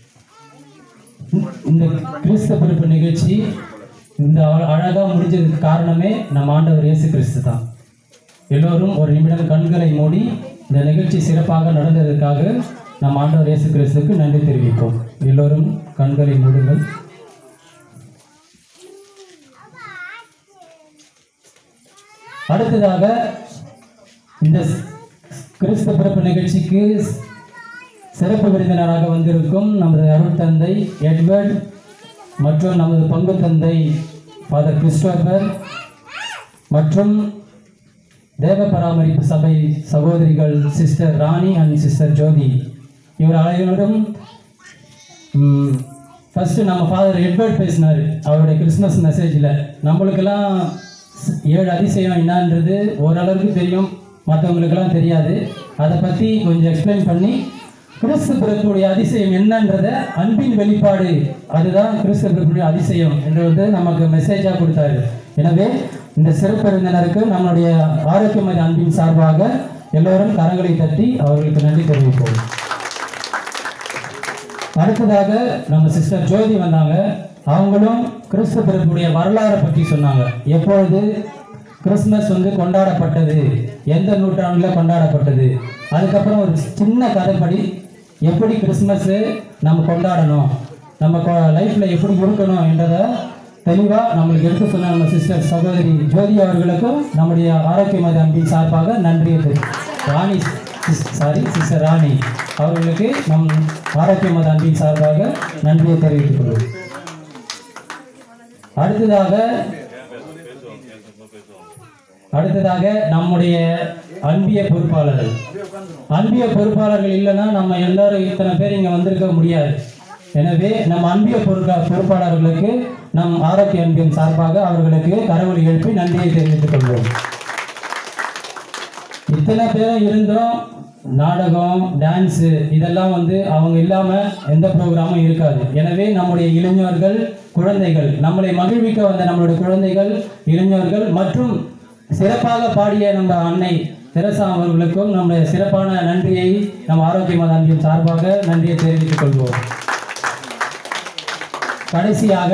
இந்த கிறிஸ்த பிறப்பு நிகழ்ச்சி இந்த அழகாக முடிஞ்சதுக்கு காரணமே நம் ஆண்டவர் இயேசு கிறிஸ்து தான் எல்லோரும் ஒரு நிமிடம் கண்களை மூடி இந்த நிகழ்ச்சி சிறப்பாக நடந்ததற்காக நம் ஆண்டவர் இயேசு கிறிஸ்துக்கு நன்றி தெரிவிப்போம் எல்லோரும் கண்களை மூடுங்கள் அடுத்ததாக இந்த கிறிஸ்து பிறப்பு நிகழ்ச்சிக்கு சிறப்பு விருந்தினராக வந்திருக்கும் நமது அருள் தந்தை எட்வர்ட் மற்றும் நமது பங்கு தந்தை ஃபாதர் கிறிஸ்டோபர் மற்றும் தேவ பராமரிப்பு சபை சகோதரிகள் sister Rani and sister Jyothi இவர் அனைவரும் ஃபஸ்ட்டு நம்ம ஃபாதர் எட்வர்ட் பேசினார் அவருடைய கிறிஸ்மஸ் மெசேஜில் நம்மளுக்கெல்லாம் ஸ்- ஏழு அதிசயம் என்னன்றது ஓரளவுக்கு தெரியும் மற்றவங்களுக்கெல்லாம் தெரியாது அதை பற்றி கொஞ்சம் எக்ஸ்பிளைன் பண்ணி கிறிஸ்து பிறப்புடைய அதிசயம் என்னன்றதை அன்பின் வெளிப்பாடு அதுதான் கிறிஸ்து பிறப்புடைய அதிசயம் என்று வந்து நமக்கு மெசேஜாக கொடுத்தாரு எனவே இந்த சிறப்பு விருந்தினருக்கு நம்மளுடைய ஆரோக்கியமதி அன்பின் சார்பாக எல்லோரும் கரங்களை தட்டி அவர்களுக்கு நன்றி தெரிவிப்போம் அடுத்ததாக நம்ம சிஸ்டர் ஜோதி வந்தாங்க அவங்களும் கிறிஸ்து பிறப்புடைய வரலாறை பற்றி சொன்னாங்க எப்பொழுது கிறிஸ்மஸ் வந்து கொண்டாடப்பட்டது எந்த நூற்றாண்டில் கொண்டாடப்பட்டது அதுக்கப்புறம் ஒரு சின்ன கதைப்படி எப்படி கிறிஸ்மஸ் நம்ம கொண்டாடணும் நம்ம லைஃப்பில் எப்படி இருக்கணும் என்றதை தெளிவாக நம்மளுக்கு எடுத்து சொன்ன நம்ம சிஸ்டர் சகோதரி ஜோதி அவர்களுக்கும் நம்முடைய ஆரோக்கியமதி அன்பின் சார்பாக நன்றியை தெரி- ராணி சாரி சிஸ்டர் ராணி அவர்களுக்கு நம் ஆரோக்கியமத அன்பின் சார்பாக நன்றியை தெரிவித்துக் கொள்வோம் அடுத்ததாக அடுத்ததாக நம்முடைய அன்பிய பொறுப்பாளர்கள் அன்பிய பொறுப்பாளர்கள் இல்லைன்னா நம்ம எல்லாரும் இத்தனை பேர் இங்கே வந்திருக்க முடியாது எனவே நம்ம அன்பிய பொறுப்பா பொறுப்பாளர்களுக்கு நம் ஆரோக்கிய அன்பின் சார்பாக அவர்களுக்கு கரவொலி எழுப்பி நன்றியை தெரிவித்துக் கொள்வோம் இத்தனை பேரும் இருந்தும் நாடகம் டான்ஸு இதெல்லாம் வந்து அவங்க இல்லாமல் எந்த ப்ரோக்ராமும் இருக்காது எனவே நம்முடைய இளைஞர்கள் குழந்தைகள் நம்மளை மகிழ்விக்க வந்த நம்மளுடைய குழந்தைகள் இளைஞர்கள் மற்றும் சிறப்பாக பாடிய நம்ம அன்னை தெரசா அவர்களுக்கும் நம்முடைய சிறப்பான நன்றியை நம் ஆரோக்கியமான அன்பின் சார்பாக நன்றியை தெரிவித்துக் கொள்வோம் கடைசியாக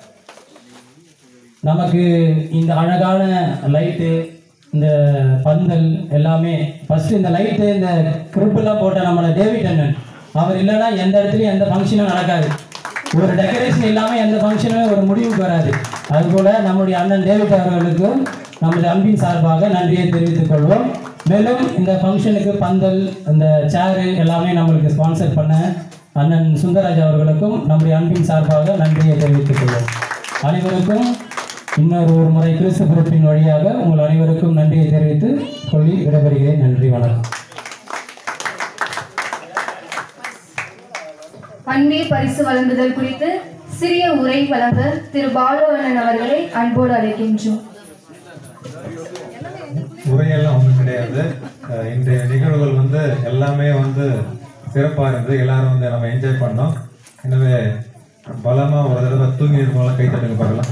நமக்கு இந்த அழகான லைட்டு இந்த பந்தல் எல்லாமே ஃபர்ஸ்ட் இந்த லைட்டு இந்த கிரிப்பெல்லாம் போட்ட நம்மளோட டேவிட் அண்ணன் அவர் இல்லைன்னா எந்த இடத்துலையும் எந்த ஃபங்க்ஷனும் நடக்காது ஒரு டெக்கரேஷன் இல்லாமல் எந்த ஃபங்க்ஷனும் ஒரு முடிவுக்கு வராது அதுபோல் நம்முடைய அண்ணன் டேவிட் அவர்களுக்கும் நமது அன்பின் சார்பாக நன்றியை தெரிவித்துக் கொள்வோம் மேலும் இந்த ஃபங்க்ஷனுக்கு பந்தல் இந்த சேரு எல்லாமே நம்மளுக்கு ஸ்பான்சர் பண்ண அண்ணன் சுந்தரராஜ் அவர்களுக்கும் நம்முடைய அன்பின் சார்பாக நன்றியை தெரிவித்துக் கொள்வோம் அனைவருக்கும் இன்னொரு ஒரு முறை கிறிஸ்து பிறப்பின் வழியாக உங்கள் அனைவருக்கும் நன்றியை தெரிவித்து சொல்லி விடைபெறுகிறேன் நன்றி வணக்கம் அன்பே பரிசு வழங்குதல் குறித்து சிறிய உரை வழங்க திரு பாலுவண்ணன் அவர்களை அன்போடு அழைக்கின்றோம் உரையெல்லாம் ஒன்றும் கிடையாது அஹ் இன்றைய நிகழ்வுகள் வந்து எல்லாமே வந்து சிறப்பாக இருந்தது எல்லாரும் வந்து நம்ம என்ஜாய் பண்ணோம் எனவே பலமா ஒரு தடவை தூங்கி இருக்கவங்களாம் கை தட்டுங்க பார்க்கலாம்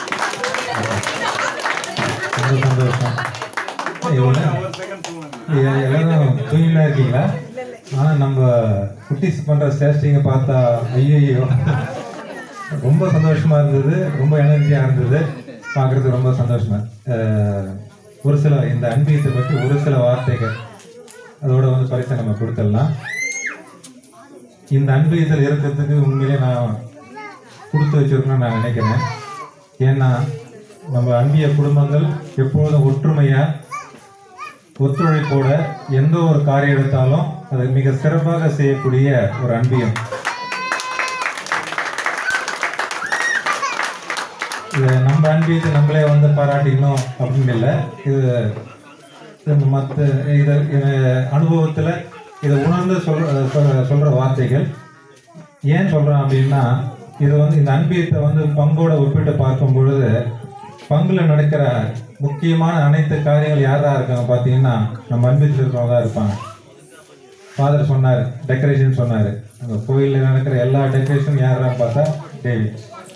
ரொம்ப சந்தோஷம் இவ்வளவு- எ- எல்லாரும் தூங்கிலாம் இருக்கீங்களா ஆனா நம்ம குட்டிஸ் பண்ற ஸ்டேஸ்டிங்க பார்த்தா ஐயோ ரொம்ப சந்தோஷமா இருந்தது ரொம்ப எனர்ஜியா இருந்தது பார்க்கறதுக்கு ரொம்ப சந்தோஷமா அஹ், ஒரு சில இந்த அன்பியத்தை பற்றி ஒரு சில வார்த்தைகள் அதோட வந்து பரிசை நம்ம கொடுத்துடலாம் இந்த அன்பியத்தில் இருக்கிறதுக்கு உண்மையிலே நான் கொடுத்து வச்சிருக்கணும்னு நான் நினைக்கிறேன் ஏன்னா நம்ம அன்பிய குடும்பங்கள் எப்பொழுதும் ஒற்றுமையா ஒத்துழைப்போட எந்த ஒரு காரியம் எடுத்தாலும் அதை மிக சிறப்பாக செய்யக்கூடிய ஒரு அன்பியம் இது நம்ம அன்பியத்தை நம்மளே வந்து பாராட்டிக்கணும் அப்படின்னு இல்லை இது இது மற்ற இதை இது அனுபவத்தில் இதை உணர்ந்து சொல் சொல்ற- சொல்ற வார்த்தைகள் ஏன் சொல்றேன் அப்படின்னா இது வந்து இந்த அன்பியத்தை வந்து பங்கோட ஒப்பிட்டு பார்க்கும் பொழுது பங்குல நடக்கிற முக்கியமான அனைத்து காரியங்கள் யாரா இருக்காங்க பார்த்தீங்கன்னா நம்ம அன்பியத்தில் இருக்கிறவங்க தான் இருப்பாங்க ஃபாதர் சொன்னார் டெக்கரேஷன் சொன்னார் அந்த கோயிலில் நடக்கிற எல்லா டெக்கரேஷனும் யாரான்னு பார்த்தா தேவி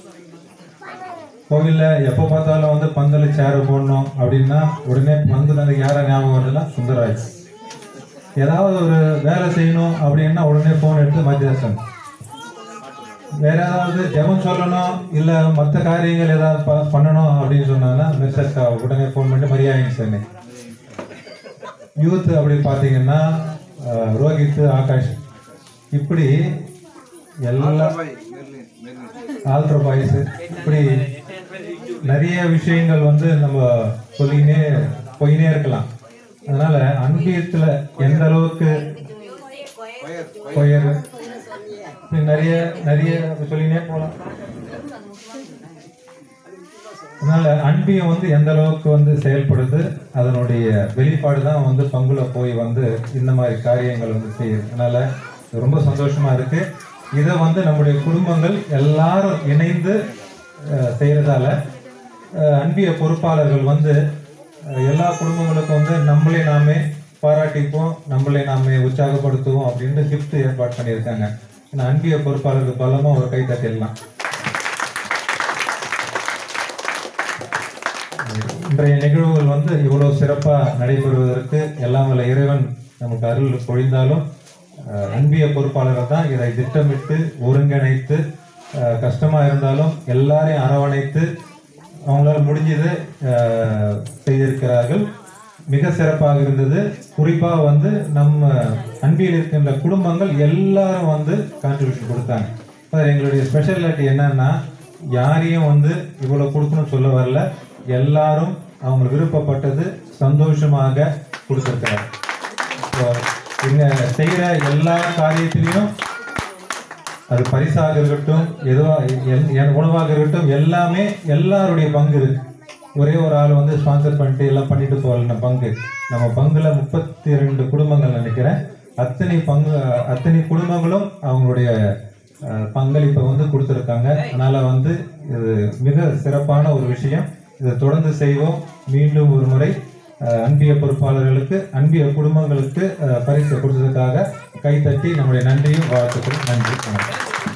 கோவிலில் எப்போ பார்த்தாலும் வந்து பந்தல் சேர் போடணும் அப்படின்னா உடனே பந்து வந்து யாரை ஞாபகம் வருதுன்னா சுந்தரராஜ் ஏதாவது ஒரு வேலை செய்யணும் அப்படின்னா உடனே ஃபோன் எடுத்து மத்தியாசன் வேற ஏதாவது ஜெபம் சொல்லணும் இல்லை மற்ற காரியங்கள் ஏதாவது ப- பண்ணணும் அப்படின்னு சொன்னாங்கன்னா மிஸ்ஸஸ் உடனே ஃபோன் பண்ணிட்டு மரியாதை சொன்னேன் யூத் அப்படி பார்த்தீங்கன்னா அஹ், ரோஹித் ஆகாஷ் இப்படி எல்லா ஆல்ட்ரோ பாய்ஸ் இப்படி நிறைய விஷயங்கள் வந்து நம்ம சொல்லினே போயினே இருக்கலாம் அதனால அன்பியத்துல எந்த அளவுக்கு கொயர் இப்படி நிறைய நிறைய சொல்லினே போகலாம் அதனால அன்பியம் வந்து எந்த அளவுக்கு வந்து செயல்படுது அதனுடைய வெளிப்பாடு தான் வந்து பங்குல போய் வந்து இந்த மாதிரி காரியங்கள் வந்து செய்யுது அதனால இது ரொம்ப சந்தோஷமா இருக்கு இதை வந்து நம்முடைய குடும்பங்கள் எல்லாரும் இணைந்து அஹ், செய்யறதால அஹ், அன்பிய பொறுப்பாளர்கள் வந்து அஹ், எல்லா குடும்பங்களுக்கும் வந்து நம்மளே நாமே பாராட்டிப்போம் நம்மளே நாமே உற்சாகப்படுத்துவோம் அப்படின்னு gift ஏற்பாடு பண்ணியிருக்காங்க இந்த அன்பிய பொறுப்பாளருக்கு பலமா ஒரு கை தட்டிடலாம் இன்றைய நிகழ்வுகள் வந்து இவ்வளவு சிறப்பா நடைபெறுவதற்கு எல்லாம் வல்ல இறைவன் நமக்கு அருள் பொழிந்தாலும் அஹ், அன்பிய பொறுப்பாளர்கள் தான் இதை திட்டமிட்டு ஒருங்கிணைத்து அஹ், கஷ்டமா இருந்தாலும் எல்லாரையும் அரவணைத்து அவங்களால முடிஞ்சது அஹ், செய்திருக்கிறார்கள் மிக சிறப்பாக இருந்தது குறிப்பா வந்து நம்ம அன்பியில் இருக்கின்ற குடும்பங்கள் எல்லாரும் வந்து கான்ட்ரிபியூஷன் கொடுத்தாங்க சார் எங்களுடைய ஸ்பெஷாலிட்டி என்னன்னா யாரையும் வந்து இவ்வளவு கொடுக்கணும்னு சொல்ல வரல எல்லாரும் அவங்க விருப்பப்பட்டது சந்தோஷமாக கொடுத்திருக்கிறாங்க So, இங்க செய்யற எல்லா காரியத்திலையும் அது பரிசாக இருக்கட்டும் எதுவா எல்- என் உணவாக இருக்கட்டும் எல்லாமே எல்லாருடைய பங்கு இருக்கு ஒரே ஒரு ஆள் வந்து ஸ்பான்சர் பண்ணிட்டு எல்லாம் பண்ணிட்டு போகல பங்கு நம்ம பங்குல முப்பத்தி ரெண்டு குடும்பங்கள் நினைக்கிறேன் அத்தனை பங்கு அத்தனை குடும்பங்களும் அவங்களுடைய அஹ், பங்களிப்பை வந்து கொடுத்துருக்காங்க அதனால வந்து இது மிக சிறப்பான ஒரு விஷயம் இதை தொடர்ந்து செய்வோம் மீண்டும் ஒரு முறை அஹ், அன்பிய பொறுப்பாளர்களுக்கு அன்பிய குடும்பங்களுக்கு அஹ், பரிசு கொடுத்ததுக்காக கைத்தட்டி நம்முடைய நன்றியும் வாழ்த்துக்கள் நன்றி வணக்கம்